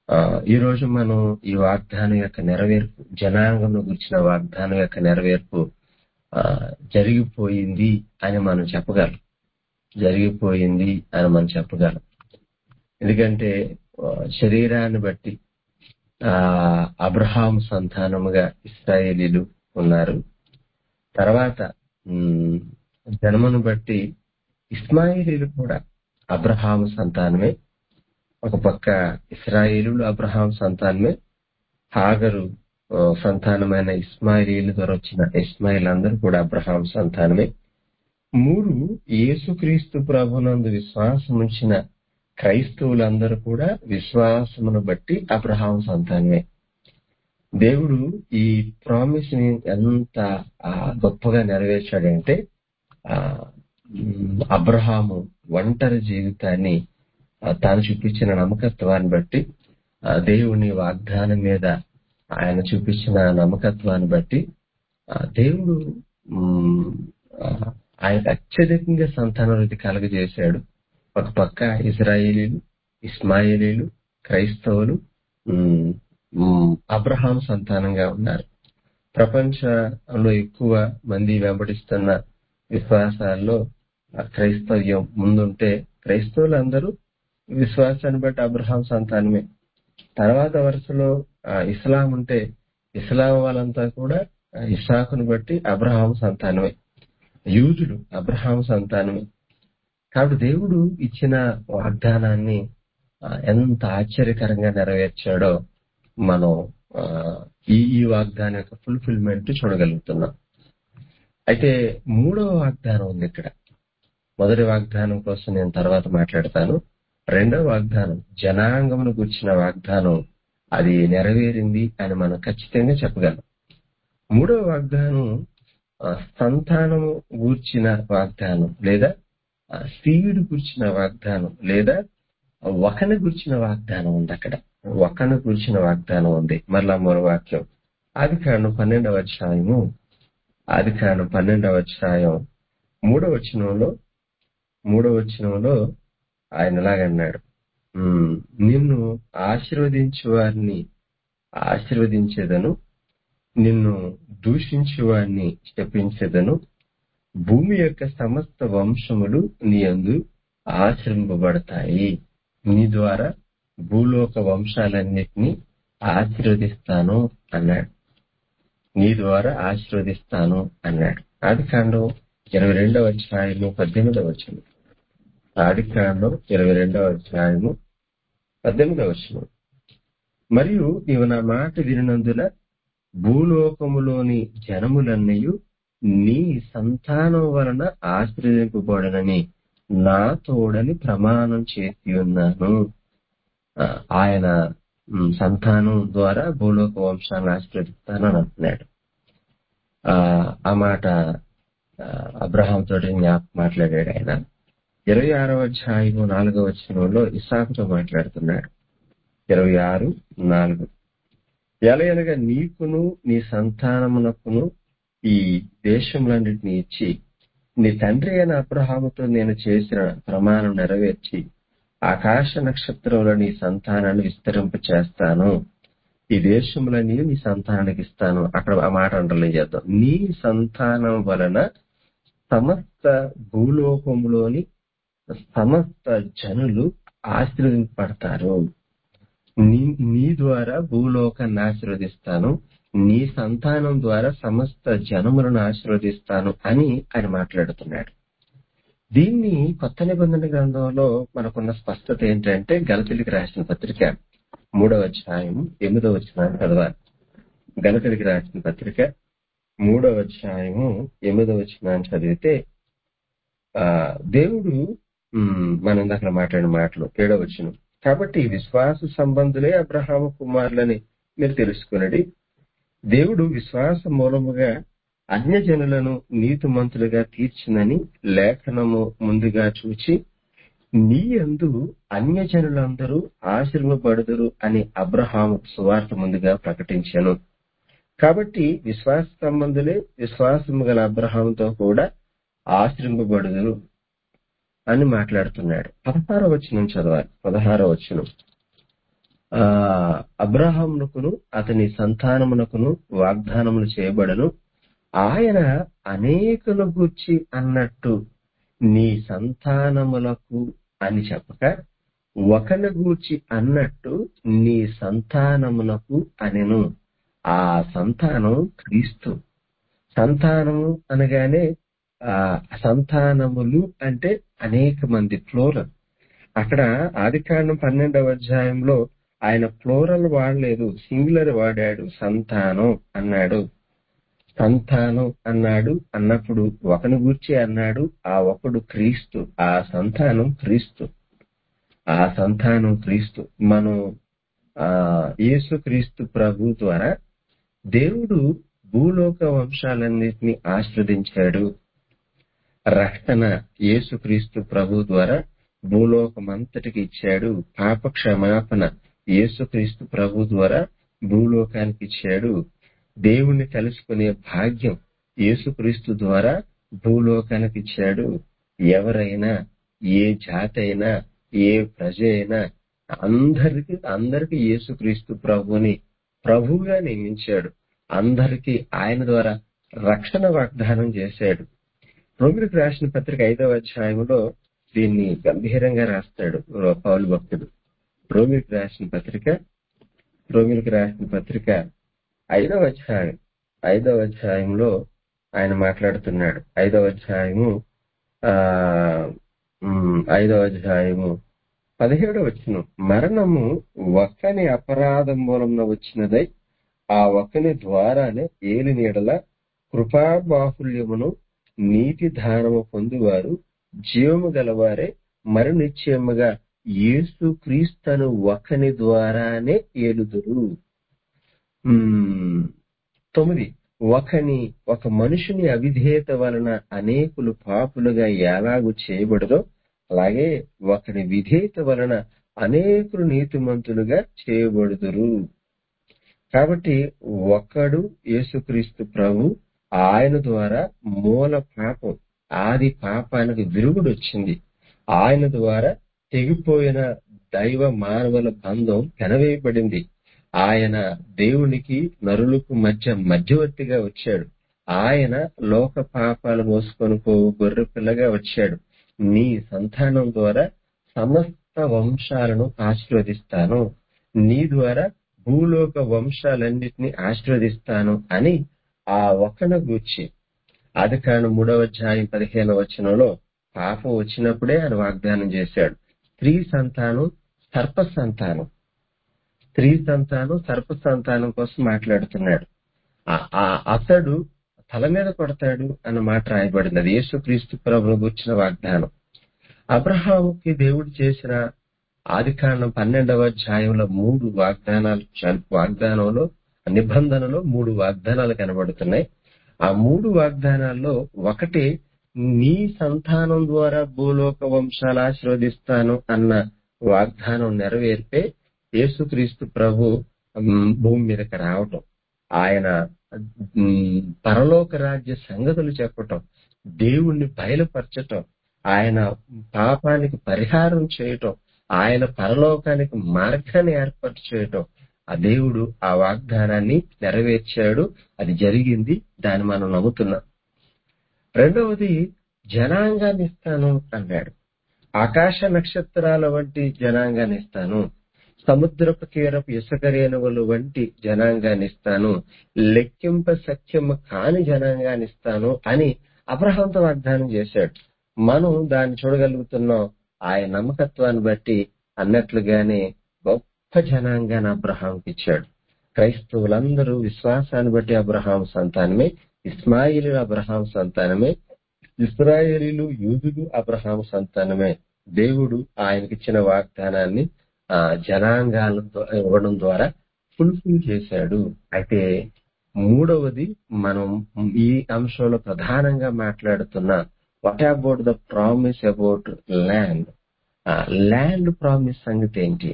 ఆ, ఈ రోజు మనం ఈ వాగ్దానం యొక్క నెరవేర్పు జనాంగం గురించిన వాగ్దానం యొక్క నెరవేర్పు ఆ, జరిగిపోయింది అని మనం చెప్పగలం జరిగిపోయింది అని మనం చెప్పగలం ఎందుకంటే ఆ, శరీరాన్ని బట్టి ఆ అబ్రహాం సంతానముగా ఇస్రాయేలీలు ఉన్నారు తర్వాత ఉమ్, జన్మను బట్టి ఇస్మాయిలీలు కూడా అబ్రహాం సంతానమే ఒక పక్క ఇస్రాయేలులు అబ్రహాం సంతానమే హాగరు ఆ, సంతానమైన ఇస్మాయిలీల ద్వారా వచ్చిన ఇస్మాయిల్ అందరూ కూడా అబ్రహాం సంతానమే మూడు యేసుక్రీస్తు ప్రభునందు విశ్వాసం ఉంచిన క్రైస్తవులందరూ కూడా విశ్వాసమును బట్టి అబ్రహాం సంతానమే దేవుడు ఈ ప్రామిస్ ని ఎంత ఆ, గొప్పగా నెరవేర్చాడంటే ఆ, ఉమ్, అబ్రహాము ఒంటరి జీవితాన్ని ఆ, తాను చూపించిన నమ్మకత్వాన్ని బట్టి ఆ, దేవుని వాగ్దానం మీద ఆయన చూపించిన నమ్మకత్వాన్ని బట్టి ఆ, దేవుడు ఉమ్, ఆ, ఆయనకు అత్యధికంగా సంతానవృద్ధి కలగజేశాడు ఒక పక్క ఇజ్రాయేలీలు ఇస్మాయిలీలు క్రైస్తవులు ఉమ్, ఉమ్, అబ్రహాం సంతానంగా ఉన్నారు ప్రపంచంలో ఎక్కువ మంది వెంబడిస్తున్న విశ్వాసాల్లో ఆ క్రైస్తవ్యం ముందుంటే క్రైస్తవులందరూ విశ్వాసాన్ని బట్టి అబ్రహాం సంతానమే తర్వాత వరుసలో ఆ, ఇస్లాం ఉంటే ఇస్లాం వాళ్ళంతా కూడా ఆ, ఇస్సాకును బట్టి అబ్రహాం సంతానమే యూదులు అబ్రహాం సంతానమే కాబట్టి దేవుడు ఇచ్చిన వాగ్దానాన్ని ఆ, ఎంత ఆశ్చర్యకరంగా నెరవేర్చాడో మనం ఆ, ఈ ఈ వాగ్దానం యొక్క ఫుల్ఫిల్మెంట్ చూడగలుగుతున్నాం అయితే మూడవ వాగ్దానం ఉంది ఇక్కడ మొదటి వాగ్దానం కోసం నేను తర్వాత మాట్లాడతాను రెండవ వాగ్దానం జనాంగమును గుర్చిన వాగ్దానం అది నెరవేరింది అని మనం ఖచ్చితంగా చెప్పగలం మూడవ వాగ్దానం ఆ, సంతానము గూర్చిన వాగ్దానం లేదా ఆ, సీడు గుర్చిన వాగ్దానం లేదా ఒకని గుర్చిన వాగ్దానం ఉంది అక్కడ ఒకని గుర్చిన వాగ్దానం ఉంది మరలా మరో వాక్యం ఆది కాండం పన్నెండవ అధ్యాయము ఆది కాండం పన్నెండవ అధ్యాయం మూడవ వచనంలో మూడవ వచనంలో ఆయన ఇలాగన్నాడు "ఉమ్, నిన్ను ఆశీర్వదించు వారిని ఆశీర్వదించేదను నిన్ను దూషించు వారిని శపించేదను భూమి యొక్క సమస్త వంశములు నీ యందు ఆశ్రయింపబడతాయి నీ ద్వారా భూలోక వంశాలన్నిటినీ ఆశీర్వదిస్తాను అన్నాడు నీ ద్వారా ఆశీర్వదిస్తాను అన్నాడు ఆది కాండం ఇరవై రెండవ అధ్యాయము పద్దెనిమిదవ వచనం ఆది కాండం ఇరవై రెండవ అధ్యాయము పద్దెనిమిదవ వచనం మరియు నీవు నా మాట వినినందున భూలోకములోని జనములన్నయు నీ సంతానం వలన ఆశ్రయింపబడనని నా తోడని ప్రమాణం చేసి ఉన్నాను ఆ, ఆయన ఉమ్, సంతానం ద్వారా భూలోక వంశాన్ని ఆశీర్వదిస్తానని అంటున్నాడు ఆ ఆ మాట ఆ, అబ్రహాం తోటి జ్ఞాప మాట్లాడాడు ఆయన ఇరవై ఆరవ అధ్యాయము నాలుగవ వచనంలో ఇసాకుతో మాట్లాడుతున్నాడు ఇరవై ఆరు నాలుగు ఎలయనగా నీకును నీ సంతానమునకును ఈ దేశములన్నిటిని ఇచ్చి నీ తండ్రి అయిన అబ్రహాముతో నేను చేసిన ప్రమాణం నెరవేర్చి ఆకాశ నక్షత్రంలో నీ సంతానాన్ని విస్తరింప చేస్తాను ఈ దేశములన్నీ నీ సంతానానికి ఇస్తాను అక్కడ ఆ మాట అండర్లైన్ చేద్దాం నీ సంతానం వలన సమస్త భూలోకములోని సమస్త జనులు ఆశీర్వదింపబడతారు నీ నీ ద్వారా భూలోకాన్ని ఆశీర్వదిస్తాను నీ సంతానం ద్వారా సమస్త జనములను ఆశీర్వదిస్తాను అని ఆయన మాట్లాడుతున్నాడు దీన్ని కొత్త నిబంధన గ్రంథంలో మనకున్న స్పష్టత ఏంటంటే గలతలికి రాసిన పత్రిక మూడవ అధ్యాయం ఎనిమిదవ వచ్చినాన్ని చదవాలి గలతలికి రాసిన పత్రిక మూడవ అధ్యాయము ఎనిమిదవ వచ్చినాన్ని చదివితే ఆ దేవుడు ఉమ్, మనం ఇందాక మాట్లాడిన మాటలు ఏడవ వచ్చును కాబట్టి విశ్వాస సంబంధులే అబ్రహాము కుమారులని మీరు తెలుసుకునడి దేవుడు విశ్వాస మూలముగా అన్యజనులను నీతిమంతులుగా తీర్చినని లేఖనము ముందుగా చూచి నీ యందు అన్యజనులందరూ ఆశీర్వబడుదురు అని అబ్రహాము సువార్త ముందుగా ప్రకటించాను కాబట్టి విశ్వాస సంబంధులే విశ్వాసము గల అబ్రహాంతో కూడా ఆశ్రయింపబడుదురు అని మాట్లాడుతున్నాడు పదహారో వచనం చదవాలి పదహారో వచనం ఆ అబ్రహామునకును అతని సంతానమునకును వాగ్దానములు చేయబడను ఆయన అనేకుల గూర్చి అన్నట్టు నీ సంతానములకు అని చెప్పక ఒకని గూర్చి అన్నట్టు నీ సంతానమునకు అనెను ఆ సంతానం క్రీస్తు సంతానము అనగానే ఆ సంతానములు అంటే అనేక మంది ఫ్లోరల్ అక్కడ ఆదికాండం పన్నెండవ అధ్యాయంలో ఆయన ఫ్లోరల్ వాడలేదు సింగులర్ వాడాడు సంతానం అన్నాడు సంతానం అన్నాడు అన్నప్పుడు ఒకని గూర్చి అన్నాడు ఆ ఒకడు క్రీస్తు ఆ సంతానం క్రీస్తు ఆ సంతానం క్రీస్తు మనం ఆ యేసు క్రీస్తు ప్రభు ద్వారా దేవుడు భూలోక వంశాలన్నిటిని ఆస్వాదించాడు రక్షణ యేసుక్రీస్తు ప్రభు ద్వారా భూలోకమంతటికి ఇచ్చాడు పాప క్షమాపణ యేసుక్రీస్తు ప్రభు ద్వారా భూలోకానికి ఇచ్చాడు దేవుణ్ణి కలుసుకునే భాగ్యం యేసుక్రీస్తు ద్వారా భూలోకానికి ఇచ్చాడు ఎవరైనా ఏ జాతి అయినా ఏ ప్రజ అయినా అందరికి అందరికి యేసుక్రీస్తు ప్రభుని ప్రభువుగా నియమించాడు అందరికీ ఆయన ద్వారా రక్షణ వాగ్దానం చేశాడు రోమిలకు రాసిన పత్రిక ఐదవ అధ్యాయంలో దీన్ని గంభీరంగా రాస్తాడు పౌలు భక్తుడు రోమిలకు రాసిన పత్రిక రోమిలకు రాసిన పత్రిక ఐదవ అధ్యాయం ఐదవ అధ్యాయంలో ఆయన మాట్లాడుతున్నాడు ఐదవ అధ్యాయము ఆ ఉమ్, ఐదవ అధ్యాయము పదిహేడవ వచ్చిన మరణము ఒక్కని అపరాధం మూలంలో వచ్చినదై ఆ ఒక్కని ద్వారానే ఏలిన ఎడల కృపాబాహుల్యమును నీతి దానము పొందువారు జీవము గలవారే మరి నిశ్చయముగా యేసు క్రీస్తను ఒకని ద్వారానే ఏలుదురు ఉమ్, తొమ్మిది ఒకని ఒక మనుషుని అవిధేయత వలన అనేకులు పాపులుగా ఎలాగూ చేయబడదో అలాగే ఒకని విధేయత వలన అనేకులు నీతిమంతులుగా చేయబడుదురు కాబట్టి ఒక్కడు యేసుక్రీస్తు ప్రభు ఆయన ద్వారా మూల పాపం ఆది పాపానికి విరుగుడు వచ్చింది ఆయన ద్వారా తెగిపోయిన దైవ మానవుల బంధం పెనవేయబడింది ఆయన దేవునికి నరులకు మధ్య మధ్యవర్తిగా వచ్చాడు ఆయన లోక పాపాలు మోసుకొని పోవు గొర్రె పిల్లగా వచ్చాడు నీ సంతానం ద్వారా సమస్త వంశాలను ఆశీర్వదిస్తాను నీ ద్వారా భూలోక వంశాలన్నిటినీ ఆశీర్వదిస్తాను అని ఆ ఒక్కన గూర్చి ఆది కాను మూడవ అధ్యాయం పదిహేను వచనంలో పాపం వచ్చినప్పుడే ఆయన వాగ్దానం చేశాడు స్త్రీ సంతానం సర్ప సంతానం స్త్రీ సంతానం సర్ప సంతానం కోసం మాట్లాడుతున్నాడు ఆ- ఆ అతడు తల మీద కొడతాడు అన్న మాట రాయబడింది అది యేసుక్రీస్తు ప్రభును గుర్చిన వాగ్దానం అబ్రహాముకి దేవుడు చేసిన ఆదికాండం పన్నెండవ అధ్యాయంలో మూడు వాగ్దానాలు చ- వాగ్దానంలో నిబంధనలో మూడు వాగ్దానాలు కనబడుతున్నాయి ఆ మూడు వాగ్దానాల్లో ఒకటి నీ సంతానం ద్వారా భూలోక వంశాలు ఆశీర్వదిస్తాను అన్న వాగ్దానం నెరవేర్పే యేసుక్రీస్తు ప్రభు ఉమ్, భూమి మీదకి రావటం ఆయన ఉమ్, పరలోక రాజ్య సంగతులు చెప్పటం దేవుణ్ణి బయలుపరచటం ఆయన పాపానికి పరిహారం చేయటం ఆయన పరలోకానికి మార్గాన్ని ఏర్పాటు చేయటం ఆ దేవుడు ఆ వాగ్దానాన్ని నెరవేర్చాడు అది జరిగింది దాన్ని మనం నమ్ముతున్నాం రెండవది జనాంగాన్ని ఇస్తాను అన్నాడు ఆకాశ నక్షత్రాల వంటి జనాంగాన్ని ఇస్తాను సముద్రపు తీరపు ఇసుక రేణువులు వంటి జనాంగాన్ని ఇస్తాను లెక్కింప సత్యము కాని జనాంగాన్ని ఇస్తాను అని అబ్రహాంతో వాగ్దానం చేశాడు మనం దాన్ని చూడగలుగుతున్నాం ఆయన నమ్మకత్వాన్ని బట్టి అన్నట్లుగానే గొప్ప జనాంగాన్ని అబ్రహాంకి ఇచ్చాడు క్రైస్తవులందరూ విశ్వాసాన్ని బట్టి అబ్రహాం సంతానమే ఇస్మాయిలు అబ్రహాం సంతానమే ఇస్రాయేలీలు యూదులు అబ్రహాం సంతానమే దేవుడు ఆయనకిచ్చిన వాగ్దానాన్ని ఆ జనాంగాలతో ఇవ్వడం ద్వారా ఫుల్ఫిల్ చేశాడు అయితే మూడవది మనం ఈ అంశంలో ప్రధానంగా మాట్లాడుతున్న what about the promise about land land promise సంగతి ఏంటి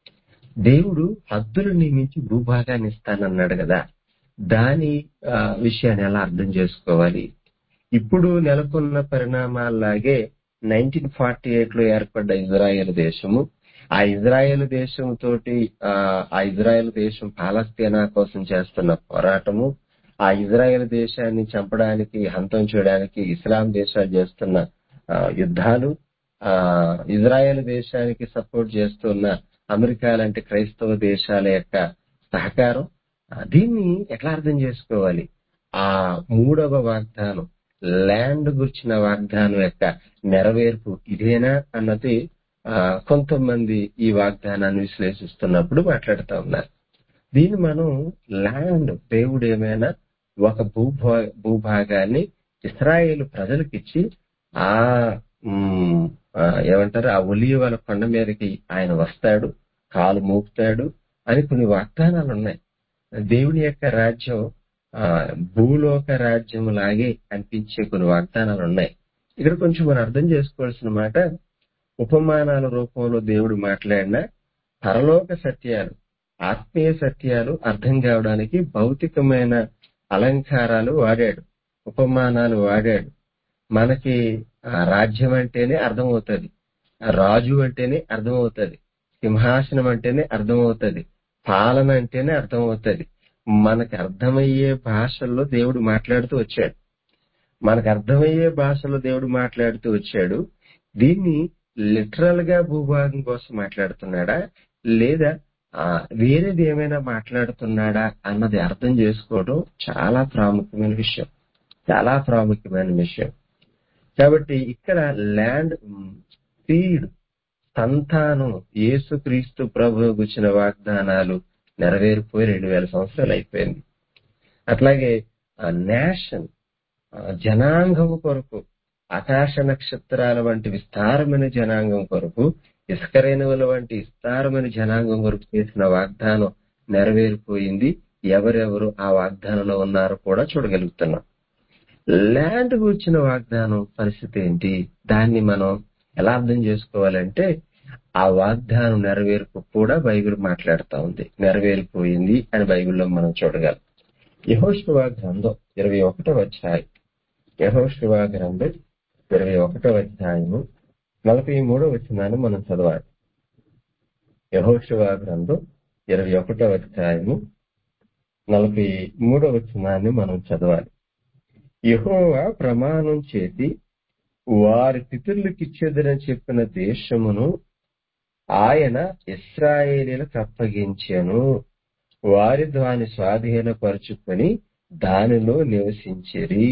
దేవుడు హద్దులు నియమించి భూభాగాన్ని ఇస్తానన్నాడు కదా దాని ఆ, విషయాన్ని ఎలా అర్థం చేసుకోవాలి ఇప్పుడు నెలకొన్న పరిణామాల్లాగే నైన్టీన్ ఫార్టీ ఎయిట్ లో ఏర్పడ్డ ఇజ్రాయెల్ దేశము ఆ ఇజ్రాయెల్ దేశం తోటి ఆ ఆ ఇజ్రాయెల్ దేశం పాలస్తీనా కోసం చేస్తున్న పోరాటము ఆ ఇజ్రాయెల్ దేశాన్ని చంపడానికి హంతం చేయడానికి ఇస్లాం దేశాలు చేస్తున్న ఆ, యుద్ధాలు ఆ ఇజ్రాయెల్ దేశానికి సపోర్ట్ చేస్తున్న అమెరికా లాంటి క్రైస్తవ దేశాల యొక్క సహకారం ఆ, దీన్ని ఎట్లా అర్థం చేసుకోవాలి ఆ మూడవ వాగ్దానం ల్యాండ్ గురించిన వాగ్దానం యొక్క నెరవేర్పు ఇదేనా అన్నది ఆ, కొంతమంది ఈ వాగ్దానాన్ని విశ్లేషిస్తున్నప్పుడు మాట్లాడుతూ ఉన్నారు దీన్ని మనం ల్యాండ్ దేవుడు ఏమైనా ఒక భూభా భూభాగాన్ని ఇస్రాయేల్ ప్రజలకిచ్చి ఆ ఉమ్, ఆ, ఏమంటారు ఆ ఒలియవల కొండ మీదకి ఆయన వస్తాడు కాలు మోపుతాడు అని కొన్ని వాగ్దానాలు ఉన్నాయి దేవుని యొక్క రాజ్యం ఆ భూలోక రాజ్యం లాగే అనిపించే కొన్ని వాగ్దానాలు ఉన్నాయి ఇక్కడ కొంచెం మనం అర్థం చేసుకోవాల్సిన మాట ఉపమానాల రూపంలో దేవుడు మాట్లాడిన పరలోక సత్యాలు ఆత్మీయ సత్యాలు అర్థం కావడానికి భౌతికమైన అలంకారాలు వాడాడు ఉపమానాలు వాడాడు మనకి ఆ రాజ్యం అంటేనే అర్థమవుతుంది రాజు అంటేనే అర్థమవుతుంది సింహాసనం అంటేనే అర్థమవుతుంది పాలన అంటేనే అర్థమవుతుంది మనకు అర్థమయ్యే భాషల్లో దేవుడు మాట్లాడుతూ వచ్చాడు మనకు అర్థమయ్యే భాషలో దేవుడు మాట్లాడుతూ వచ్చాడు దీన్ని లిటరల్ గా భూభాగం కోసం మాట్లాడుతున్నాడా లేదా ఆ, వేరేది ఏమైనా మాట్లాడుతున్నాడా అన్నది అర్థం చేసుకోవడం చాలా ప్రాముఖ్యమైన విషయం చాలా ప్రాముఖ్యమైన విషయం కాబట్టి ఇక్కడ ల్యాండ్ సీడ్ సంతానం యేసుక్రీస్తు ప్రభు గుచ్చిన వాగ్దానాలు నెరవేరిపోయి రెండు వేల సంవత్సరాలు అయిపోయింది అట్లాగే నేషన్ జనాంగం కొరకు ఆకాశ నక్షత్రాల వంటి విస్తారమైన జనాంగం కొరకు ఇస్కరేణువుల వంటి విస్తారమైన జనాంగం కొరకు చేసిన వాగ్దానం నెరవేరిపోయింది ఎవరెవరు ఆ వాగ్దానంలో ఉన్నారో కూడా చూడగలుగుతున్నాం ల్యాండ్ గురించిన వాగ్దానం పరిస్థితి ఏంటి దాన్ని మనం ఎలా అర్థం చేసుకోవాలంటే ఆ వాగ్దానం నెరవేర్పు కూడా బైబిల్ మాట్లాడుతా ఉంది నెరవేరిపోయింది అని బైబిల్లో మనం చూడగలం యహోశివ గ్రంథం ఇరవై ఒకటో అధ్యాయం యహోశివ గ్రంథం ఇరవై ఒకటో అధ్యాయము నలభై మూడో వచ్చినాన్ని మనం చదవాలి యహోశివ గ్రంథం ఇరవై ఒకటో అధ్యాయము నలభై మూడో వచ్చినాన్ని మనం చదవాలి యహోవా ప్రమాణం చేసి వారి పితరులకిచ్చేదని చెప్పిన దేశమును ఆయన ఇస్రాయేలీలకు అప్పగించెను వారి దాని స్వాధీనపరుచుకొని దానిలో నివసించిరి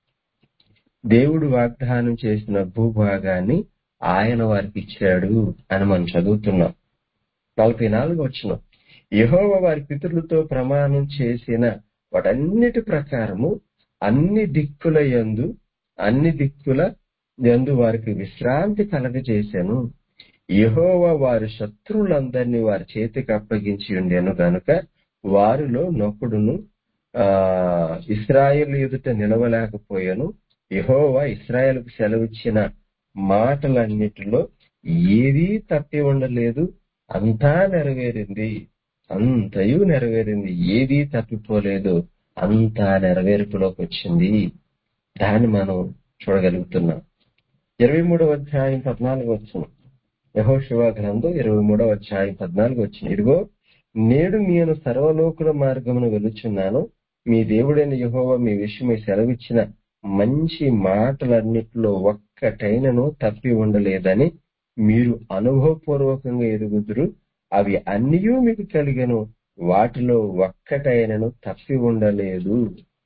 దేవుడు వాగ్దానం చేసిన భూభాగాన్ని ఆయన వారికి ఇచ్చాడు అని మనం చదువుతున్నాం నలభై నాలుగు వచ్చిన యహోవ వారి పితరులతో ప్రమాణం చేసిన వాటన్నిటి ప్రకారము అన్ని దిక్కుల యందు అన్ని దిక్కుల యందు వారికి విశ్రాంతి కలగజేశాను యహోవ వారి శత్రువులందరినీ వారి చేతికి అప్పగించి ఉండెను గనుక వారిలో నొకడును ఆ ఇస్రాయేల్ ఎదుట నిలవలేకపోయాను యహోవా ఇస్రాయేల్కు సెలవిచ్చిన మాటలన్నిటిలో ఏదీ తప్పి ఉండలేదు అంతా నెరవేరింది అంతయు నెరవేరింది ఏదీ తప్పిపోలేదు అంతా నెరవేర్పులోకి వచ్చింది దాన్ని మనం చూడగలుగుతున్నాం ఇరవై మూడవ అధ్యాయం పద్నాలుగు వచ్చిన యహోశివ గ్రంథం ఇరవై మూడవ అధ్యాయం పద్నాలుగు వచ్చిన ఇదిగో నేడు నేను సర్వలోకుల మార్గమును వెలుచున్నాను మీ దేవుడైన యహోవ మీ విషయమై సెలవిచ్చిన మంచి మాటలన్నిటిలో ఒక్కటైనను తప్పి ఉండలేదని మీరు అనుభవపూర్వకంగా ఎరుగుదురు అవి అన్నియూ మీకు కలిగను వాటిలో ఒక్కటైనను తప్పి ఉండలేదు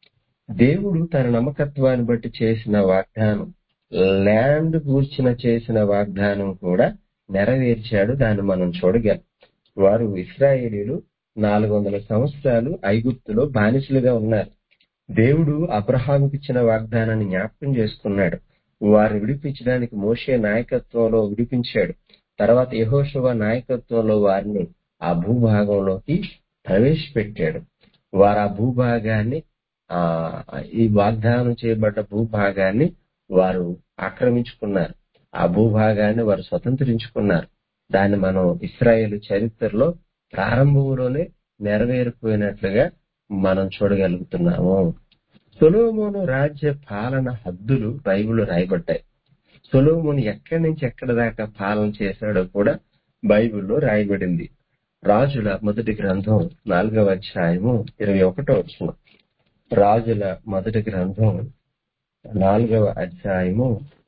దేవుడు తన నమ్మకత్వాన్ని బట్టి చేసిన వాగ్దానం ల్యాండ్ గూర్చిన చేసిన వాగ్దానం కూడా నెరవేర్చాడు దాన్ని మనం చూడగలం వారు ఇస్రాయేలీలు నాలుగు వందల సంవత్సరాలు ఐగుప్తులో బానిసలుగా ఉన్నారు దేవుడు అబ్రహాంకి ఇచ్చిన వాగ్దానాన్ని జ్ఞాపకం చేసుకున్నాడు వారిని విడిపించడానికి మోషే నాయకత్వంలో విడిపించాడు తర్వాత యహోశవ నాయకత్వంలో వారిని ఆ భూభాగంలోకి ప్రవేశపెట్టాడు వారు ఆ భూభాగాన్ని ఆ ఈ వాగ్దానం చేయబడ్డ భూభాగాన్ని వారు ఆక్రమించుకున్నారు ఆ భూభాగాన్ని వారు స్వతంత్రించుకున్నారు దాన్ని మనం ఇస్రాయేల్ చరిత్రలో ప్రారంభంలోనే నెరవేరిపోయినట్లుగా మనం చూడగలుగుతున్నాము సొలోమోను రాజ్య పాలన హద్దులు బైబిల్ రాయబడ్డాయి సొలోమోను ఎక్కడి నుంచి ఎక్కడి దాకా పాలన చేశాడో కూడా బైబిల్లో రాయబడింది రాజుల మొదటి గ్రంథం నాలుగవ అధ్యాయము ఇరవై ఒకటో వచ్చిన రాజుల మొదటి గ్రంథం నాలుగవ అధ్యాయము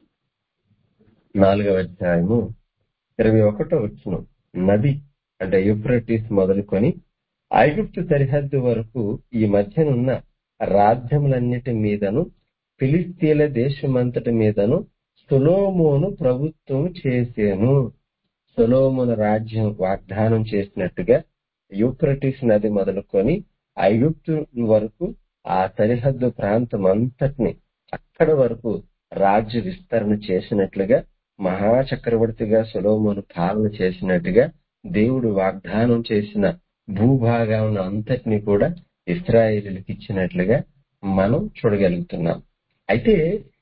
నాలుగవ అధ్యాయము ఇరవై ఒకటో వచ్చిన నది అంటే యూఫ్రటీస్ మొదలుకొని ఐగుప్తు సరిహద్దు వరకు ఈ మధ్యనున్న రాజ్యములన్నిటి మీదను ఫిలిస్తీన్ల దేశమంతటి మీదను సొలోమోను ప్రభుత్వం చేసేను సొలోమోను రాజ్యం వాగ్దానం చేసినట్టుగా యూఫ్రటీస్ నది మొదలుకొని ఐగుప్తు వరకు ఆ సరిహద్దు ప్రాంతం అంతటిని అక్కడ వరకు రాజ్య విస్తరణ చేసినట్లుగా మహాచక్రవర్తిగా సొలోమోను పాలన చేసినట్టుగా దేవుడు వాగ్దానం చేసిన భూభాగం అంతటిని కూడా ఇస్రాయేలీలకు ఇచ్చినట్లుగా మనం చూడగలుగుతున్నాం అయితే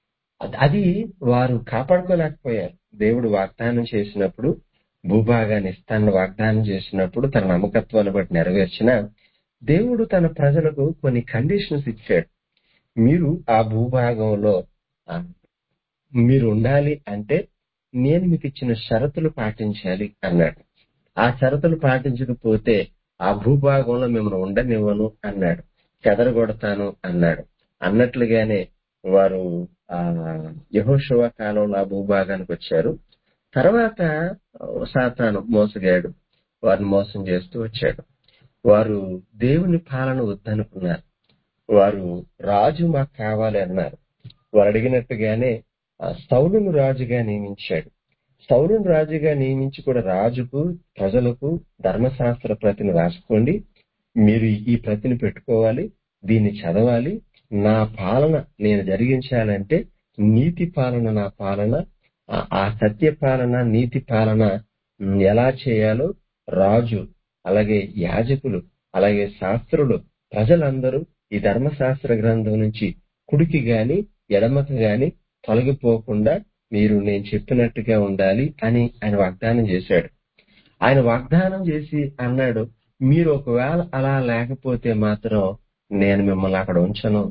అది వారు కాపాడుకోలేకపోయారు దేవుడు వాగ్దానం చేసినప్పుడు భూభాగాన్ని ఇస్తానని వాగ్దానం చేసినప్పుడు తన నమ్మకత్వాన్ని బట్టి నెరవేర్చిన దేవుడు తన ప్రజలకు కొన్ని కండిషన్స్ ఇచ్చాడు మీరు ఆ భూభాగంలో ఆ, మీరు ఉండాలి అంటే నేను మీకు ఇచ్చిన షరతులు పాటించాలి అన్నాడు ఆ షరతులు పాటించకపోతే ఆ భూభాగంలో మిమ్మల్ని ఉండనివ్వను అన్నాడు చెదరగొడతాను అన్నాడు అన్నట్లుగానే వారు ఆ యహోశివ కాలంలో ఆ భూభాగానికి వచ్చారు తర్వాత సాతాను మోసగాడు వారిని మోసం చేస్తూ వచ్చాడు వారు దేవుని పాలన వద్దనుకున్నారు వారు రాజు మాకు కావాలి అన్నారు వారు అడిగినట్టుగానే ఆ సౌలును రాజుగా నియమించాడు సౌలును రాజుగా నియమించి కూడా రాజుకు ప్రజలకు ధర్మశాస్త్ర ప్రతిని రాసుకోండి మీరు ఈ ప్రతిని పెట్టుకోవాలి దీన్ని చదవాలి నా పాలన నేను జరిగించాలంటే నీతి పాలన నా పాలన ఆ- ఆ సత్య పాలన నీతి పాలన ఉమ్, ఎలా చేయాలో రాజు అలాగే యాజకులు అలాగే శాస్త్రులు ప్రజలందరూ ఈ ధర్మశాస్త్ర గ్రంథం నుంచి కుడికి గాని ఎడమకు గాని తొలగిపోకుండా మీరు నేను చెప్పినట్టుగా ఉండాలి అని ఆయన వాగ్దానం చేశాడు ఆయన వాగ్దానం చేసి అన్నాడు మీరు ఒకవేళ అలా లేకపోతే మాత్రం నేను మిమ్మల్ని అక్కడ ఉంచను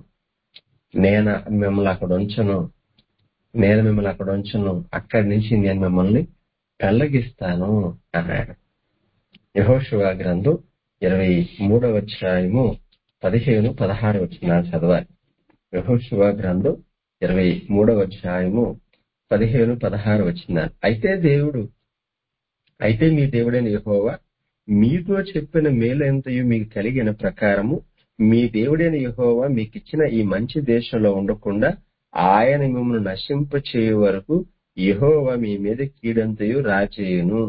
నేను మిమ్మల్ని అక్కడ ఉంచను నేను మిమ్మల్ని అక్కడ ఉంచను అక్కడి నుంచి నేను మిమ్మల్ని పెళ్లగిస్తాను అన్నాడు యహోశివ గ్రంథం ఇరవై మూడవ అధ్యాయము పదిహేను పదహారు వచ్చిన చదవాలి యహోశివ గ్రంథం ఇరవై మూడవ అధ్యాయము పదిహేను పదహారు వచ్చిన అయితే దేవుడు అయితే మీ దేవుడైన యెహోవా మీతో చెప్పిన మేలెంతయు మీకు కలిగిన ప్రకారము మీ దేవుడైన యెహోవా మీకు ఇచ్చిన ఈ మంచి దేశంలో ఉండకుండా ఆయన మిమ్మల్ని నశింప చేయు వరకు యెహోవా మీ మీద కీడంతయు రాచేయును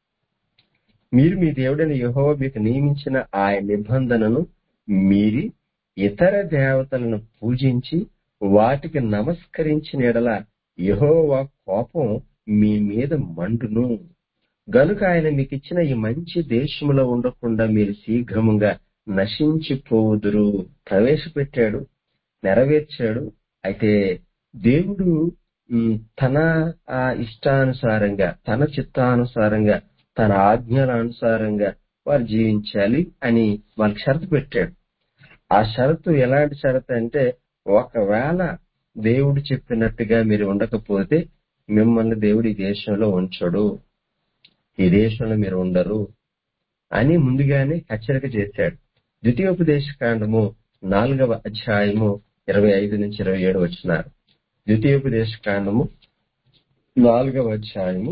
మీరు మీ దేవుడైన యెహోవా మీకు నియమించిన ఆయన నిబంధనను మీరి ఇతర దేవతలను పూజించి వాటికి నమస్కరించిన ఎడల యెహోవా కోపం మీ మీద మండును గనుక ఆయన మీకు ఇచ్చిన ఈ మంచి దేశంలో ఉండకుండా మీరు శీఘ్రముగా నశించిపోవుదురు ప్రవేశపెట్టాడు నెరవేర్చాడు అయితే దేవుడు ఉమ్, తన ఆ ఇష్టానుసారంగా తన చిత్తానుసారంగా తన ఆజ్ఞల అనుసారంగా వారు జీవించాలి అని వాళ్ళకి షరతు పెట్టాడు ఆ షరతు ఎలాంటి షరతు అంటే ఒకవేళ దేవుడు చెప్పినట్టుగా మీరు ఉండకపోతే మిమ్మల్ని దేవుడు ఈ దేశంలో ఉంచడు ఈ దేశంలో మీరు ఉండరు అని ముందుగానే హెచ్చరిక చేశాడు ద్వితీయోపదేశ కాండము నాలుగవ అధ్యాయము ఇరవై ఐదు నుంచి ఇరవై ఏడు వచ్చినారు ద్వితీయోపదేశ కాండము నాలుగవ అధ్యాయము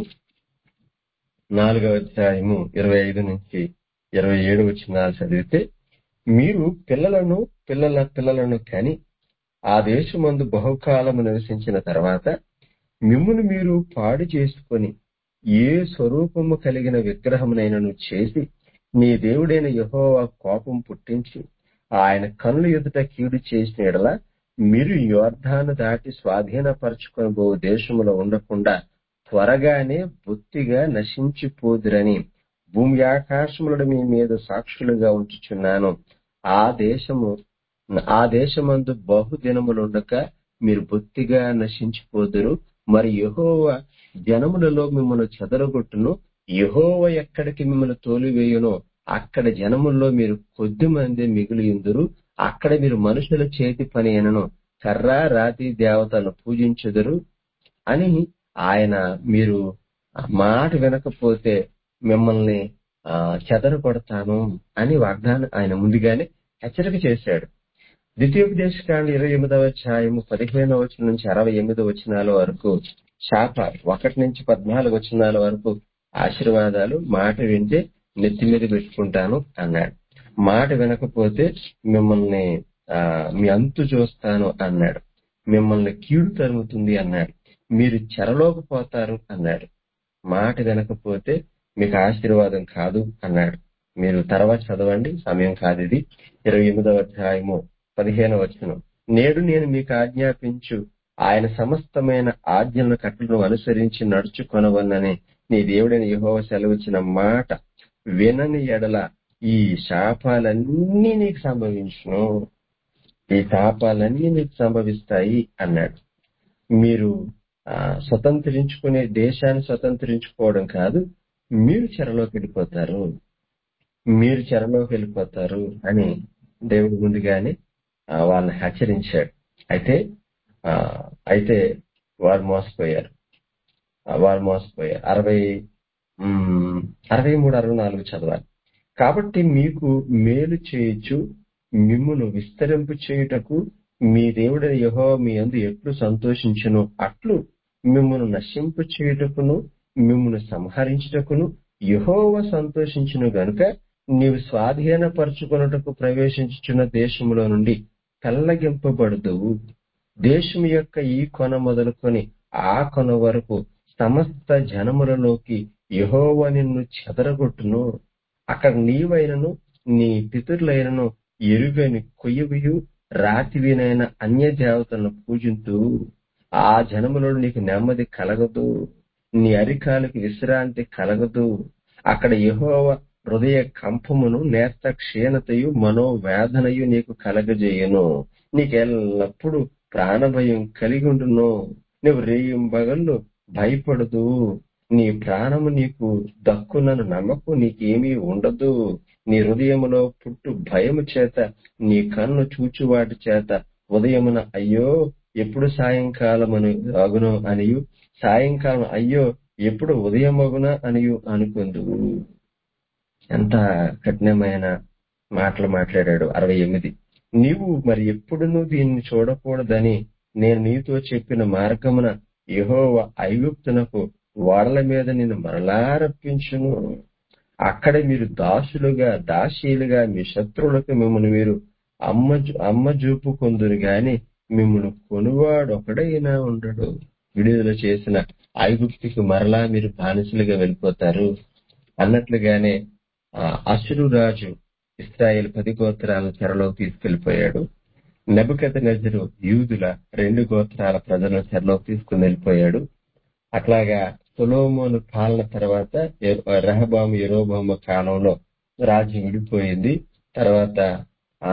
నాలుగవ అధ్యాయము ఇరవై ఐదు నుంచి ఇరవై ఏడు వచ్చినారు చదివితే మీరు పిల్లలను పిల్లల పిల్లలను కని ఆ దేశమందు బహుకాలము నివసించిన తర్వాత మిమ్మును మీరు పాడు చేసుకొని ఏ స్వరూపము కలిగిన విగ్రహమునైనను చేసి నీ దేవుడైన యెహోవా కోపం పుట్టించి ఆయన కనుల ఎదుట కీడు చేసిన ఎడల మీరు యోర్ధాను దాటి స్వాధీనపరచుకొని దేశములో ఉండకుండా త్వరగానే బొత్తిగా నశించిపోదురని భూమి ఆకాశములను మీ మీద సాక్షులుగా ఉంచుచున్నాను ఆ దేశము ఆ దేశమందు బహుదినములుండక మీరు బొత్తిగా నశించిపోదురు మరి యెహోవా జనములలో మిమ్మల్ని చెదరగొట్టును యెహోవ ఎక్కడికి మిమ్మల్ని తోలివేయునో అక్కడ జనముల్లో మీరు కొద్ది మంది మిగిలియుందురు అక్కడ మీరు మనుషుల చేతి పని అయినను కర్ర రాతి దేవతలను పూజించుదురు అని ఆయన మీరు ఆ మాట వినకపోతే మిమ్మల్ని ఆ, చెదరగొడతాను అని వాగ్దానం ఆయన ముందుగానే హెచ్చరిక చేశాడు ద్వితీయోపదేశకాండ ఇరవై ఎనిమిదవ అధ్యాయము పదిహేనవ వచనం నుంచి అరవై ఎనిమిదవ వచనాల వరకు శాపాలు ఒకటి నుంచి పద్నాలుగు వచనాల వరకు ఆశీర్వాదాలు మాట వింటే నెత్తి మీద పెట్టుకుంటాను అన్నాడు మాట వినకపోతే మిమ్మల్ని ఆ, మీ అంతు చూస్తాను అన్నాడు మిమ్మల్ని కీడు తరుముతుంది అన్నాడు మీరు చెరలోకి పోతారు అన్నాడు మాట వినకపోతే మీకు ఆశీర్వాదం కాదు అన్నాడు మీరు తర్వాత చదవండి సమయం కాదు ఇది ఇరవై ఎనిమిదవ అధ్యాయము పదిహేనవ వచనం నేడు నేను మీకు ఆజ్ఞాపించు ఆయన సమస్తమైన ఆజ్ఞలను కట్టలను అనుసరించి నడుచుకొనవన్నని నీ దేవుడైన యెహోవా సెలవిచ్చిన మాట వినని ఎడల ఈ శాపాలన్నీ నీకు సంభవించును ఈ శాపాలన్నీ నీకు సంభవిస్తాయి అన్నాడు మీరు ఆ, స్వతంత్రించుకునే దేశాన్ని స్వతంత్రించుకోవడం కాదు మీరు చెరలోకి వెళ్ళిపోతారు మీరు చెరలోకి వెళ్ళిపోతారు అని దేవుడు ముందుగానే ఆ, వాళ్ళని హెచ్చరించాడు అయితే ఆ, అయితే వారు మోసపోయారు ఆ, వారు మోసపోయారు అరవై ఉమ్, అరవై మూడు అరవై నాలుగు చదవాలి కాబట్టి మీకు మేలు చేయొచ్చు మిమ్మును విస్తరింపు చేయుటకు మీ దేవుడైన యెహోవా మీ యందు ఎట్లు సంతోషించును అట్లు మిమ్మును నశింపు చేయుటకును మిమ్మును సంహరించుటకును యెహోవా సంతోషించును గనుక నీవు స్వాధీనపరచుకొనుటకు ప్రవేశించుచున్న దేశములో నుండి కల్లగింపబడదువు దేశం యొక్క ఈ కొన మొదలుకొని ఆ కొన వరకు సమస్త జనములలోకి యెహోవా నిన్ను చెదరగొట్టును అక్కడ నీవైనను నీ పితరులైనను ఎరుగని కొయ్యవియు రాతివినైన అన్య దేవతలను పూజింతూ ఆ జనములో నీకు నెమ్మది కలగదు నీ అరికాలకు విశ్రాంతి కలగదు అక్కడ యెహోవా హృదయ కంపమును నేత్త క్షీణతయు మనోవేదనయు నీకు కలగజేయును నీకెల్లప్పుడు ప్రాణభయం కలిగి ఉండును నువ్వు రేయింబగళ్ళు భయపడదు నీ ప్రాణము నీకు దక్కునను నమ్మకం నీకేమీ ఉండదు నీ హృదయములో పుట్టు భయము చేత నీ కన్ను చూచువాటి చేత ఉదయమున అయ్యో ఎప్పుడు సాయంకాలమను అగును అనియు సాయంకాలం అయ్యో ఎప్పుడు ఉదయం అగున అనియు అనుకుందువు ఎంత కఠినమైన మాటలు మాట్లాడాడు అరవై ఎనిమిది నీవు మరి ఎప్పుడునూ దీన్ని చూడకూడదని నేను నీతో చెప్పిన మార్గమున యెహోవా ఐగుప్తునకు ఓడల మీద నిన్ను మరలా రప్పించును అక్కడ మీరు దాసులుగా దాసీలుగా మీ శత్రువులకు మిమ్మల్ని మీరు అమ్మ అమ్మ చూపుకొందురు గాని మిమ్మల్ని కొనువాడు ఒకడైనా ఉండడు విడుదల చేసిన ఐగుప్తికి మరలా మీరు బానిసలుగా వెళ్ళిపోతారు అన్నట్లుగానే ఆ అసురు రాజు ఇస్రాయేల్ పది గోత్రాలను చెరలోకి తీసుకెళ్లిపోయాడు నెబద్ నజరు యూదుల రెండు గోత్రాల ప్రజలను చెరలోకి తీసుకుని వెళ్ళిపోయాడు అట్లాగా సొలోమోను పాలన తర్వాత రెహబాము యరోబాము కాలంలో రాజ్యం విడిపోయింది తర్వాత ఆ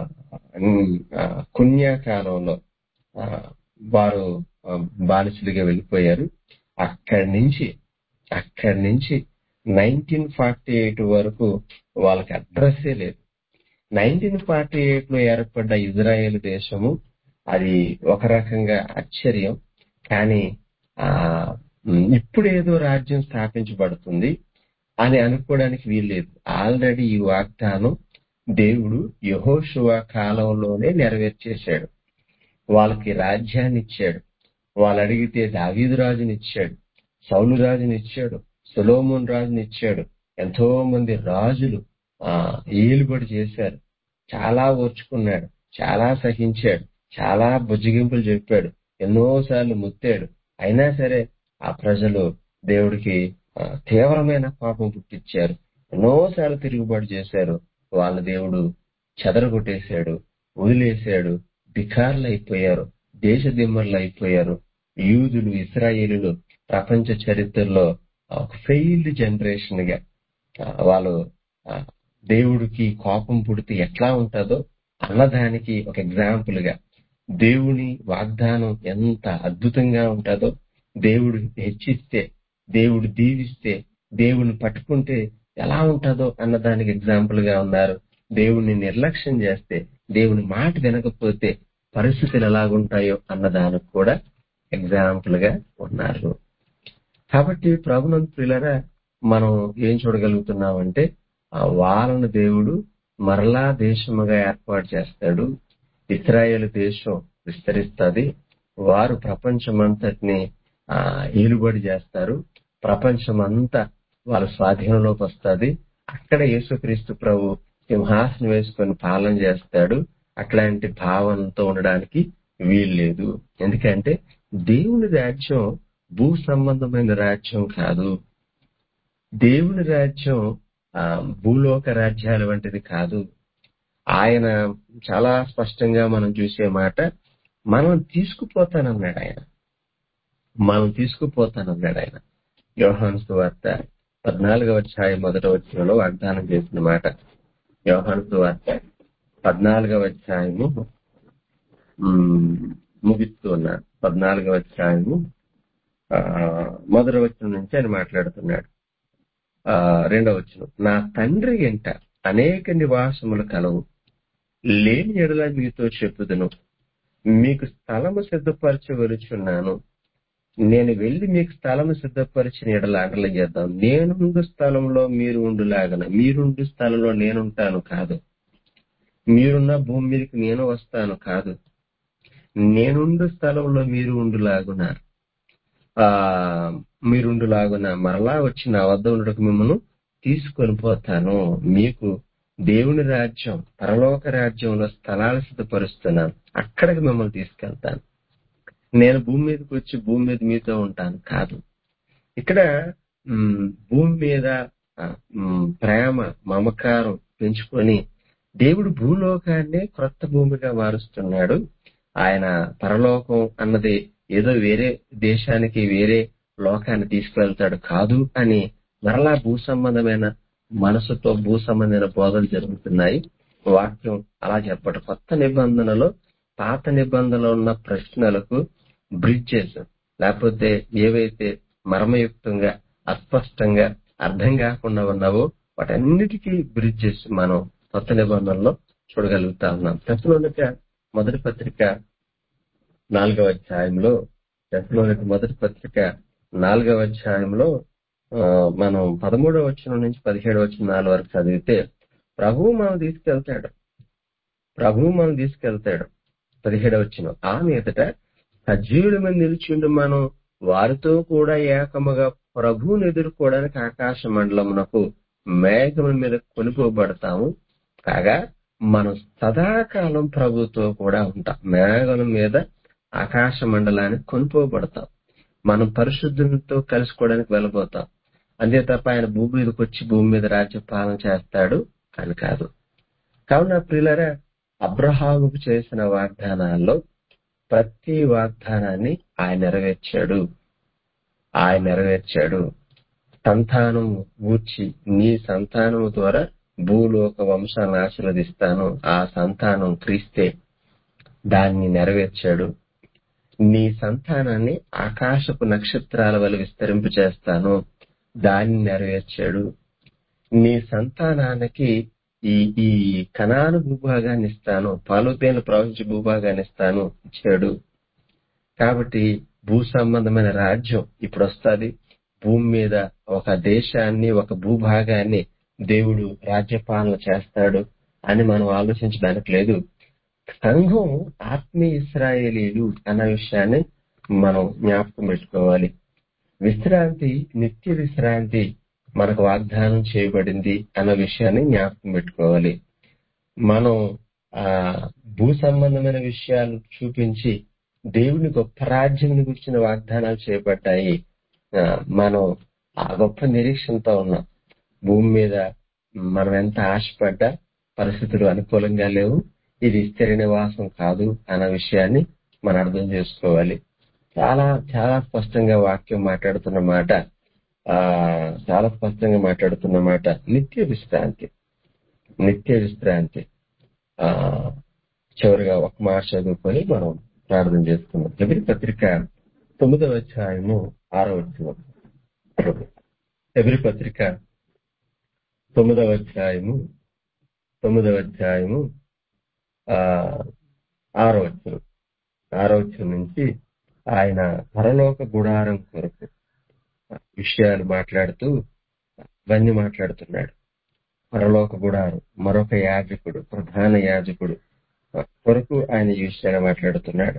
ఉమ్, ఆ, కున్యా కాలంలో ఆ, వారు ఆ, బానిసలుగా వెళ్ళిపోయారు అక్కడి నుంచి అక్కడి నుంచి నైన్టీన్ ఫార్టీ ఎయిట్ వరకు వాళ్ళకి అడ్రస్సే లేదు నైన్టీన్ ఫార్టీ ఎయిట్ లో ఏర్పడ్డ ఇజ్రాయెల్ దేశము అది ఒక రకంగా ఆశ్చర్యం కానీ ఆ ఉమ్, ఇప్పుడేదో రాజ్యం స్థాపించబడుతుంది అని అనుకోవడానికి వీల్లేదు ఆల్రెడీ ఈ వాగ్దానం దేవుడు యహోషువ కాలంలోనే నెరవేర్చేశాడు వాళ్ళకి రాజ్యాన్ని ఇచ్చాడు వాళ్ళు అడిగితే దావీదు రాజుని ఇచ్చాడు సౌలు రాజుని ఇచ్చాడు సొలోమోన్ రాజుని ఇచ్చాడు ఎంతో మంది రాజులు ఆ ఏలుబడి చేశారు చాలా ఓర్చుకున్నాడు చాలా సహించాడు చాలా బుజ్జగింపులు చెప్పాడు ఎన్నోసార్లు ముత్తాడు అయినా సరే ఆ ప్రజలు దేవుడికి ఆ, తీవ్రమైన పాపం పుట్టించారు ఎన్నోసార్లు తిరుగుబాటు చేశారు వాళ్ళ దేవుడు చెదరగొట్టేశాడు వదిలేశాడు బికార్లు అయిపోయారు దేశ దిమ్మర్లు అయిపోయారు యూదులు ఇస్రాయేలులు ప్రపంచ చరిత్రలో ఒక ఫెయిల్డ్ జనరేషన్ గా ఆ, వాళ్ళు ఆ, దేవుడికి కోపం పుడితే ఎట్లా ఉంటుందో అన్నదానికి ఒక ఎగ్జాంపుల్ గా దేవుని వాగ్దానం ఎంత అద్భుతంగా ఉంటుందో దేవుడు హెచ్చిస్తే దేవుడు దీవిస్తే దేవుని పట్టుకుంటే ఎలా ఉంటుందో అన్నదానికి ఎగ్జాంపుల్ గా ఉన్నారు దేవుని నిర్లక్ష్యం చేస్తే దేవుని మాట వినకపోతే పరిస్థితులు ఎలాగుంటాయో అన్నదానికి కూడా ఎగ్జాంపుల్ గా ఉన్నారు కాబట్టి ప్రభునంత ప్రియులరా మనం ఏం చూడగలుగుతున్నామంటే ఆ వాళ్ళను దేవుడు మరలా దేశముగా ఏర్పాటు చేస్తాడు ఇస్రాయేల్ దేశం విస్తరిస్తుంది వారు ప్రపంచమంతటిని ఆ ఏలుబడి చేస్తారు ప్రపంచమంతా వాళ్ళ స్వాధీనంలోకి వస్తుంది అక్కడ యేసుక్రీస్తు ప్రభు సింహాసనం వేసుకొని పాలన చేస్తాడు అట్లాంటి భావనతో ఉండడానికి వీల్లేదు ఎందుకంటే దేవుని రాజ్యం భూ సంబంధమైన రాజ్యం కాదు దేవుని రాజ్యం ఆ, భూలోక రాజ్యాల వంటిది కాదు ఆయన చాలా స్పష్టంగా మనం చూసే మాట మనం తీసుకుపోతానన్నాడు ఆయన మనం తీసుకుపోతానన్నాడు ఆయన యోహాను సువార్త పద్నాలుగవ అధ్యాయం మొదటి వచ్చినలో వాగ్దానం చేసిన మాట యోహాను సువార్త పద్నాలుగవ అధ్యాయము ఉమ్, ముగిస్తూ ఉన్నాడు పద్నాలుగవ అధ్యాయము ఆ, మొదటి వచ్చిన నుంచి ఆయన మాట్లాడుతున్నాడు ఆ, రెండవ వచ్చిన నా తండ్రి ఎంట అనేక నివాసములు కలవు లేని ఎడల మీతో చెప్పుదును మీకు స్థలము సిద్ధపరచవలుచున్నాను నేను వెళ్లి మీకు స్థలము సిద్ధపరిచిన ఎడల ఆటలు చేద్దాం నేనుండు స్థలంలో మీరు ఉండులాగన మీరుండు స్థలంలో నేనుంటాను కాదు మీరున్న భూమి మీదకి నేను వస్తాను కాదు నేనుండు స్థలంలో మీరు ఉండులాగున ఆ మీరుండులాగున మరలా వచ్చి నా వద్ద ఉండటకు మిమ్మల్ని తీసుకొని పోతాను మీకు దేవుని రాజ్యం పరలోక రాజ్యంలో స్థలాలు సిద్ధపరుస్తున్నాను అక్కడికి మిమ్మల్ని తీసుకెళ్తాను నేను భూమి మీదకి వచ్చి భూమి మీద మీతో ఉంటాను కాదు ఇక్కడ మ్, భూమి మీద ఆ, మ్, ప్రేమ మమకారం పెంచుకొని దేవుడు భూలోకాన్ని క్రొత్త భూమిగా మారుస్తున్నాడు ఆయన పరలోకం అన్నది ఏదో వేరే దేశానికి వేరే లోకాన్ని తీసుకువెళ్తాడు కాదు అని మరలా భూ సంబంధమైన మనసుతో భూ సంబంధమైన బోధలు జరుగుతున్నాయి వాక్యం అలా చెప్పడు కొత్త నిబంధనలో పాత నిబంధనలో ఉన్న ప్రశ్నలకు బ్రిడ్జెస్ లేకపోతే ఏవైతే మర్మయుక్తంగా అస్పష్టంగా అర్థం కాకుండా ఉన్నావో వాటన్నిటికీ బ్రిడ్జెస్ మనం కొత్త నిబంధనలో చూడగలుగుతా ఉన్నాం తెసలోనిక మొదటి పత్రిక నాలుగవ అధ్యాయంలో తెసలోనిక మొదటి పత్రిక నాలుగవ అధ్యాయంలో ఆ, మనం పదమూడవ వచనం నుంచి పదిహేడవ వచనాల వరకు చదివితే ప్రభువు మనం తీసుకెళ్తాడు ప్రభువు మనం తీసుకెళ్తాడు పదిహేడవ వచ్చిన ఆ మీదట సజీవుడి మీద నిలిచిండు మనం వారితో కూడా ఏకముగా ప్రభువుని ఎదుర్కోవడానికి ఆకాశ మండలమునకు మేఘముల మీద కొనుకోబడతాము కాగా మనం సదాకాలం ప్రభుతో కూడా ఉంటాం మేఘముల మీద ఆకాశ మండలానికి కొనుకోబడతాం మనం పరిశుద్ధులతో కలుసుకోవడానికి వెళ్ళబోతాం అంతే తప్ప ఆయన భూమి మీదకి వచ్చి భూమి మీద రాజ్యపాలన చేస్తాడు అని కాదు కావున ప్రియులరా అబ్రహాముకు చేసిన వాగ్దానాల్లో ప్రతి వాగ్దానాన్ని ఆయన నెరవేర్చాడు ఆయన నెరవేర్చాడు సంతానం గూర్చి నీ సంతానము ద్వారా భూలోక వంశాన్ని ఆశీర్వదిస్తాను ఆ సంతానం క్రీస్తే దాన్ని నెరవేర్చాడు నీ సంతానాన్ని ఆకాశపు నక్షత్రాల వల్ల విస్తరింపు చేస్తాను దాన్ని నెరవేర్చాడు నీ సంతానానికి ఈ ఈ కణాను భూభాగాన్ని ఇస్తాను పాలుతేను ప్రవహించి భూభాగాన్ని ఇస్తాను ఇచ్చాడు కాబట్టి భూ సంబంధమైన రాజ్యం ఇప్పుడు వస్తుంది భూమి మీద ఒక దేశాన్ని ఒక భూభాగాన్ని దేవుడు రాజ్యపాలన చేస్తాడు అని మనం ఆలోచించడానికి లేదు సంఘం ఆత్మీయ ఇస్రాయేలీలు అన్న విషయాన్ని మనం జ్ఞాపకం పెట్టుకోవాలి విశ్రాంతి నిత్య విశ్రాంతి మనకు వాగ్దానం చేయబడింది అన్న విషయాన్ని జ్ఞాపకం పెట్టుకోవాలి మనం ఆ భూ సంబంధమైన విషయాలు చూపించి దేవుని గొప్ప రాజ్యం గురించిన వాగ్దానాలు చేయబడ్డాయి ఆ, మనం ఆ గొప్ప నిరీక్షణతో ఉన్నాం భూమి మీద మనం ఎంత ఆశపడ్డా పరిస్థితులు అనుకూలంగా లేవు ఇది స్థిర నివాసం కాదు అన్న విషయాన్ని మనం అర్థం చేసుకోవాలి చాలా చాలా స్పష్టంగా వాక్యం మాట్లాడుతున్న మాట ఆ చాలా స్పష్టంగా మాట్లాడుతున్న మాట నిత్య విశ్రాంతి నిత్య విశ్రాంతి ఆ చివరిగా ఒక మాట చదువుకొని మనం ప్రార్థన చేసుకుందాం ఎవరి పత్రిక తొమ్మిదవ అధ్యాయము ఆరో వచ్చిన ఎవరి పత్రిక తొమ్మిదవ అధ్యాయము తొమ్మిదవ అధ్యాయము ఆ ఆరో వచ్చిన ఆరో వచ్చిన నుంచి ఆయన పరలోక గుడారం కొరకు విషయాలు మాట్లాడుతూ ఇవన్నీ మాట్లాడుతున్నాడు పరలోక గుడారు మరొక యాజకుడు ప్రధాన యాజకుడు ఆ, కొరకు ఆయన ఈ విషయాన్ని మాట్లాడుతున్నాడు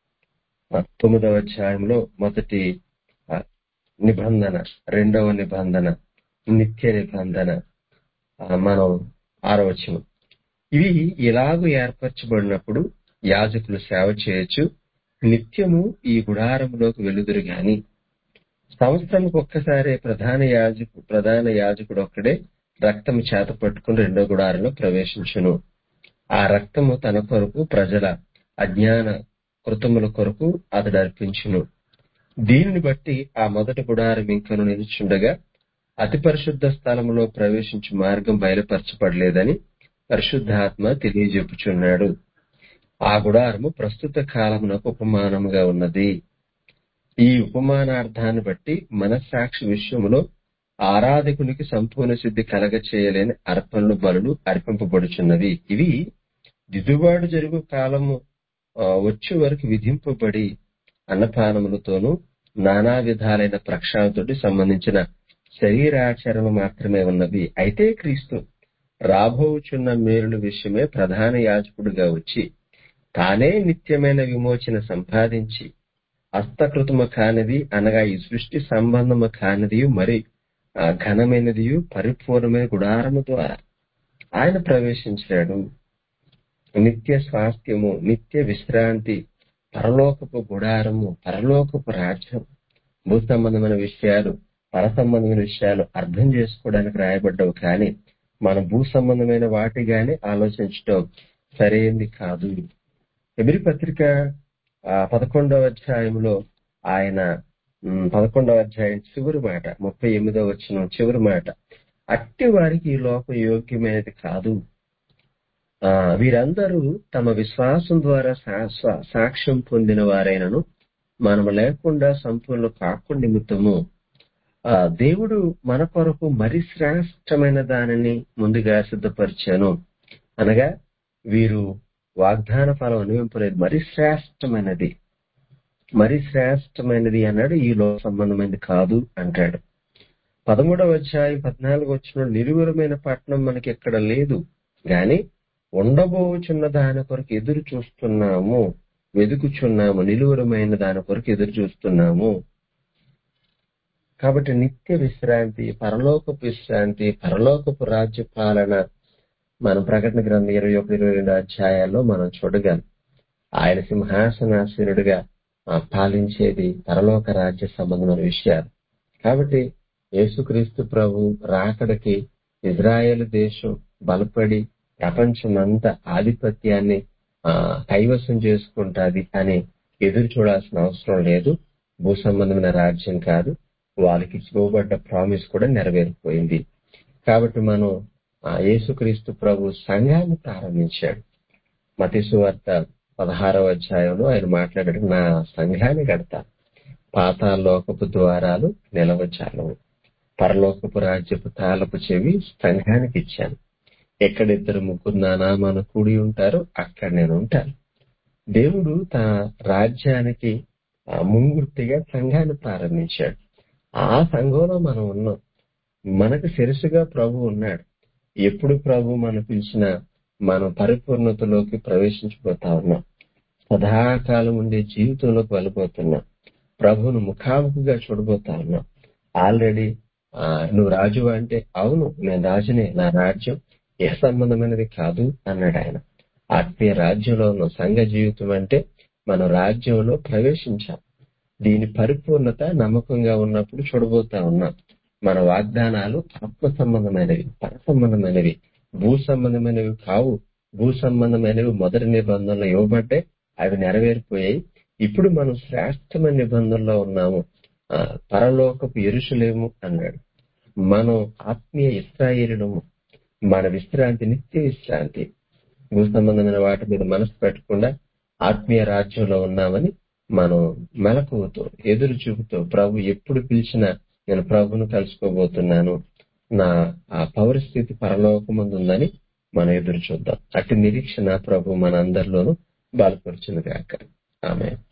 ఆ, తొమ్మిదవ అధ్యాయంలో మొదటి ఆ, నిబంధన రెండవ నిబంధన నిత్య నిబంధన ఆ, మనం ఆరవచనం ఇవి ఇలాగూ ఏర్పరచబడినప్పుడు యాజకులు సేవ చేయొచ్చు నిత్యము ఈ గుడారంలోకి వెలుదురు గాని సంవత్సరంకి ఒక్కసారి ప్రధాన యాజకు ప్రధాన యాజకుడు ఒక్కడే రక్తము చేత పట్టుకుని రెండో గుడారంలో ప్రవేశించును ఆ రక్తము తన కొరకు ప్రజల అజ్ఞాన కృతముల కొరకు అతడు అర్పించును దీనిని బట్టి ఆ మొదటి గుడారం ఇంకను నిలుచుండగా అతి పరిశుద్ధ స్థలములో ప్రవేశించు మార్గం బయలుపరచబడలేదని పరిశుద్ధాత్మ తెలియజెప్పుచున్నాడు ఆ గుడారము ప్రస్తుత కాలమునకు ఉపమానముగా ఉన్నది ఈ ఉపమానార్థాన్ని బట్టి మనస్సాక్షి విషయములో ఆరాధకునికి సంపూర్ణ సిద్ధి కలగ చేయలేని అర్పణలు బలులు అర్పింపబడుచున్నవి ఇవి దిద్దుబాటు జరుగు కాలము ఆ, వచ్చే వరకు విధింపబడి అన్నపానములతోనూ నానా విధాలైన ప్రక్షాళతోటి సంబంధించిన శరీరాచరణ మాత్రమే ఉన్నవి అయితే క్రీస్తు రాబోచున్న మేలుల విషయమే ప్రధాన యాజకుడిగా వచ్చి తానే నిత్యమైన విమోచన సంపాదించి హస్తకృతము కానిది అనగా ఈ సృష్టి సంబంధము కానిది మరి ఆ, ఘనమైనది పరిపూర్ణమైన గుడారము ద్వారా ఆయన ప్రవేశించాడు నిత్య స్వాస్థ్యము నిత్య విశ్రాంతి పరలోకపు గుడారము పరలోకపు రాజ్యం భూ సంబంధమైన విషయాలు పర సంబంధమైన విషయాలు అర్థం చేసుకోవడానికి రాయబడ్డవు కానీ మన భూ సంబంధమైన వాటిగానే ఆలోచించడం సరైంది కాదు ఎబిరి పత్రిక ఆ, పదకొండవ అధ్యాయంలో ఆయన ఉమ్, పదకొండవ అధ్యాయం చివరి మాట ముప్పై ఎనిమిదవ వచ్చిన చివరి మాట అట్టి వారికి ఈ లోకం యోగ్యమైనది కాదు ఆ వీరందరూ తమ విశ్వాసం ద్వారా సా- సా- సాక్ష్యం పొందిన వారైనను మనము లేకుండా సంపూర్ణ కాకుండా నిమిత్తము ఆ దేవుడు మన కొరకు మరి శ్రేష్టమైన దానిని ముందుగా సిద్ధపరిచాను అనగా వీరు వాగ్దాన ఫలం అనువింపలేదు మరి శ్రేష్టమైనది మరి శ్రేష్టమైనది అన్నాడు ఈ లోక సంబంధమైనది కాదు అంటాడు పదమూడవ అధ్యాయం పద్నాలుగు వచ్చిన నిలువరమైన పట్టణం మనకి ఎక్కడ లేదు గాని ఉండబోచున్న దాని కొరకు ఎదురు చూస్తున్నాము వెతుకుచున్నాము నిలువరమైన దాని కొరకు ఎదురు చూస్తున్నాము కాబట్టి నిత్య విశ్రాంతి పరలోకపు విశ్రాంతి పరలోకపు రాజ్య పాలన మనం ప్రకటన గ్రంథం ఇరవై ఒకటి ఇరవై రెండు అధ్యాయాల్లో మనం చూడగలం ఆయన సింహాసనాసీనుడిగా ఆ, పాలించేది పరలోక రాజ్య సంబంధమైన విషయాలు కాబట్టి యేసుక్రీస్తు ప్రభు రాకడకి ఇజ్రాయేల్ దేశం బలపడి ప్రపంచమంతా ఆధిపత్యాన్ని ఆ, కైవసం చేసుకుంటాది అని ఎదురు చూడాల్సిన అవసరం లేదు భూ సంబంధమైన రాజ్యం కాదు వాళ్ళకి ఇవ్వబడ్డ ప్రామిస్ కూడా నెరవేరిపోయింది కాబట్టి మనం ఆ, యేసుక్రీస్తు ప్రభు సంఘాన్ని ప్రారంభించాడు మతీసు వార్త పదహారవ అధ్యాయంలో ఆయన మాట్లాడాడు నా సంఘాన్ని కడతా పాతాలోకపు ద్వారాలు నిలవచాలవు పరలోకపు రాజ్యపు తాళపు చెవి సంఘానికి ఇచ్చాను ఎక్కడిద్దరు ముగ్గురు నా నామాన కూడి ఉంటారో అక్కడ నేను ఉంటాను దేవుడు తన రాజ్యానికి ఆ, ముంగుర్తిగా సంఘాన్ని ప్రారంభించాడు ఆ సంఘంలో మనం ఉన్నాం మనకు శిరసుగా ప్రభు ఉన్నాడు ఎప్పుడు ప్రభు మనం పిలిచిన మనం పరిపూర్ణతలోకి ప్రవేశించిపోతా ఉన్నాం సదాకాలం ఉండే జీవితంలోకి వెళ్ళిపోతున్నాం ప్రభును ముఖాముఖిగా చూడబోతా ఉన్నాం ఆల్రెడీ నువ్వు రాజు అంటే అవును నేను రాజునే నా రాజ్యం ఏ సంబంధమైనది కాదు అన్నాడు ఆయన ఆత్మీయ రాజ్యంలో ఉన్న సంఘ జీవితం అంటే మనం రాజ్యంలో ప్రవేశించాం దీని పరిపూర్ణత నమ్మకంగా ఉన్నప్పుడు చూడబోతా ఉన్నాం మన వాగ్దానాలు ఆత్మ సంబంధమైనవి పర సంబంధమైనవి భూ సంబంధమైనవి కావు భూ సంబంధమైనవి మొదటి నిబంధనలు ఇవ్వబడ్డాయి అవి నెరవేరిపోయాయి ఇప్పుడు మనం శ్రేష్టమైన నిబంధనలో ఉన్నాము ఆ, పరలోకపు ఎరుషులేము అన్నాడు మనం ఆత్మీయ ఇస్రాయేలుము మన విశ్రాంతి నిత్య విశ్రాంతి భూ సంబంధమైన వాటి మీద మనసు పెట్టకుండా ఆత్మీయ రాజ్యంలో ఉన్నామని మనం మెలకువతో ఎదురు చూపుతో ప్రభు ఎప్పుడు పిలిచినా నేను ప్రభును కలుసుకోబోతున్నాను నా ఆ పౌరస్థితి పరలోకమందు ఉందని మనం ఎదురు చూద్దాం అటు నిరీక్షణ ప్రభు మన అందరిలోనూ బలపరుచును గాక ఆమె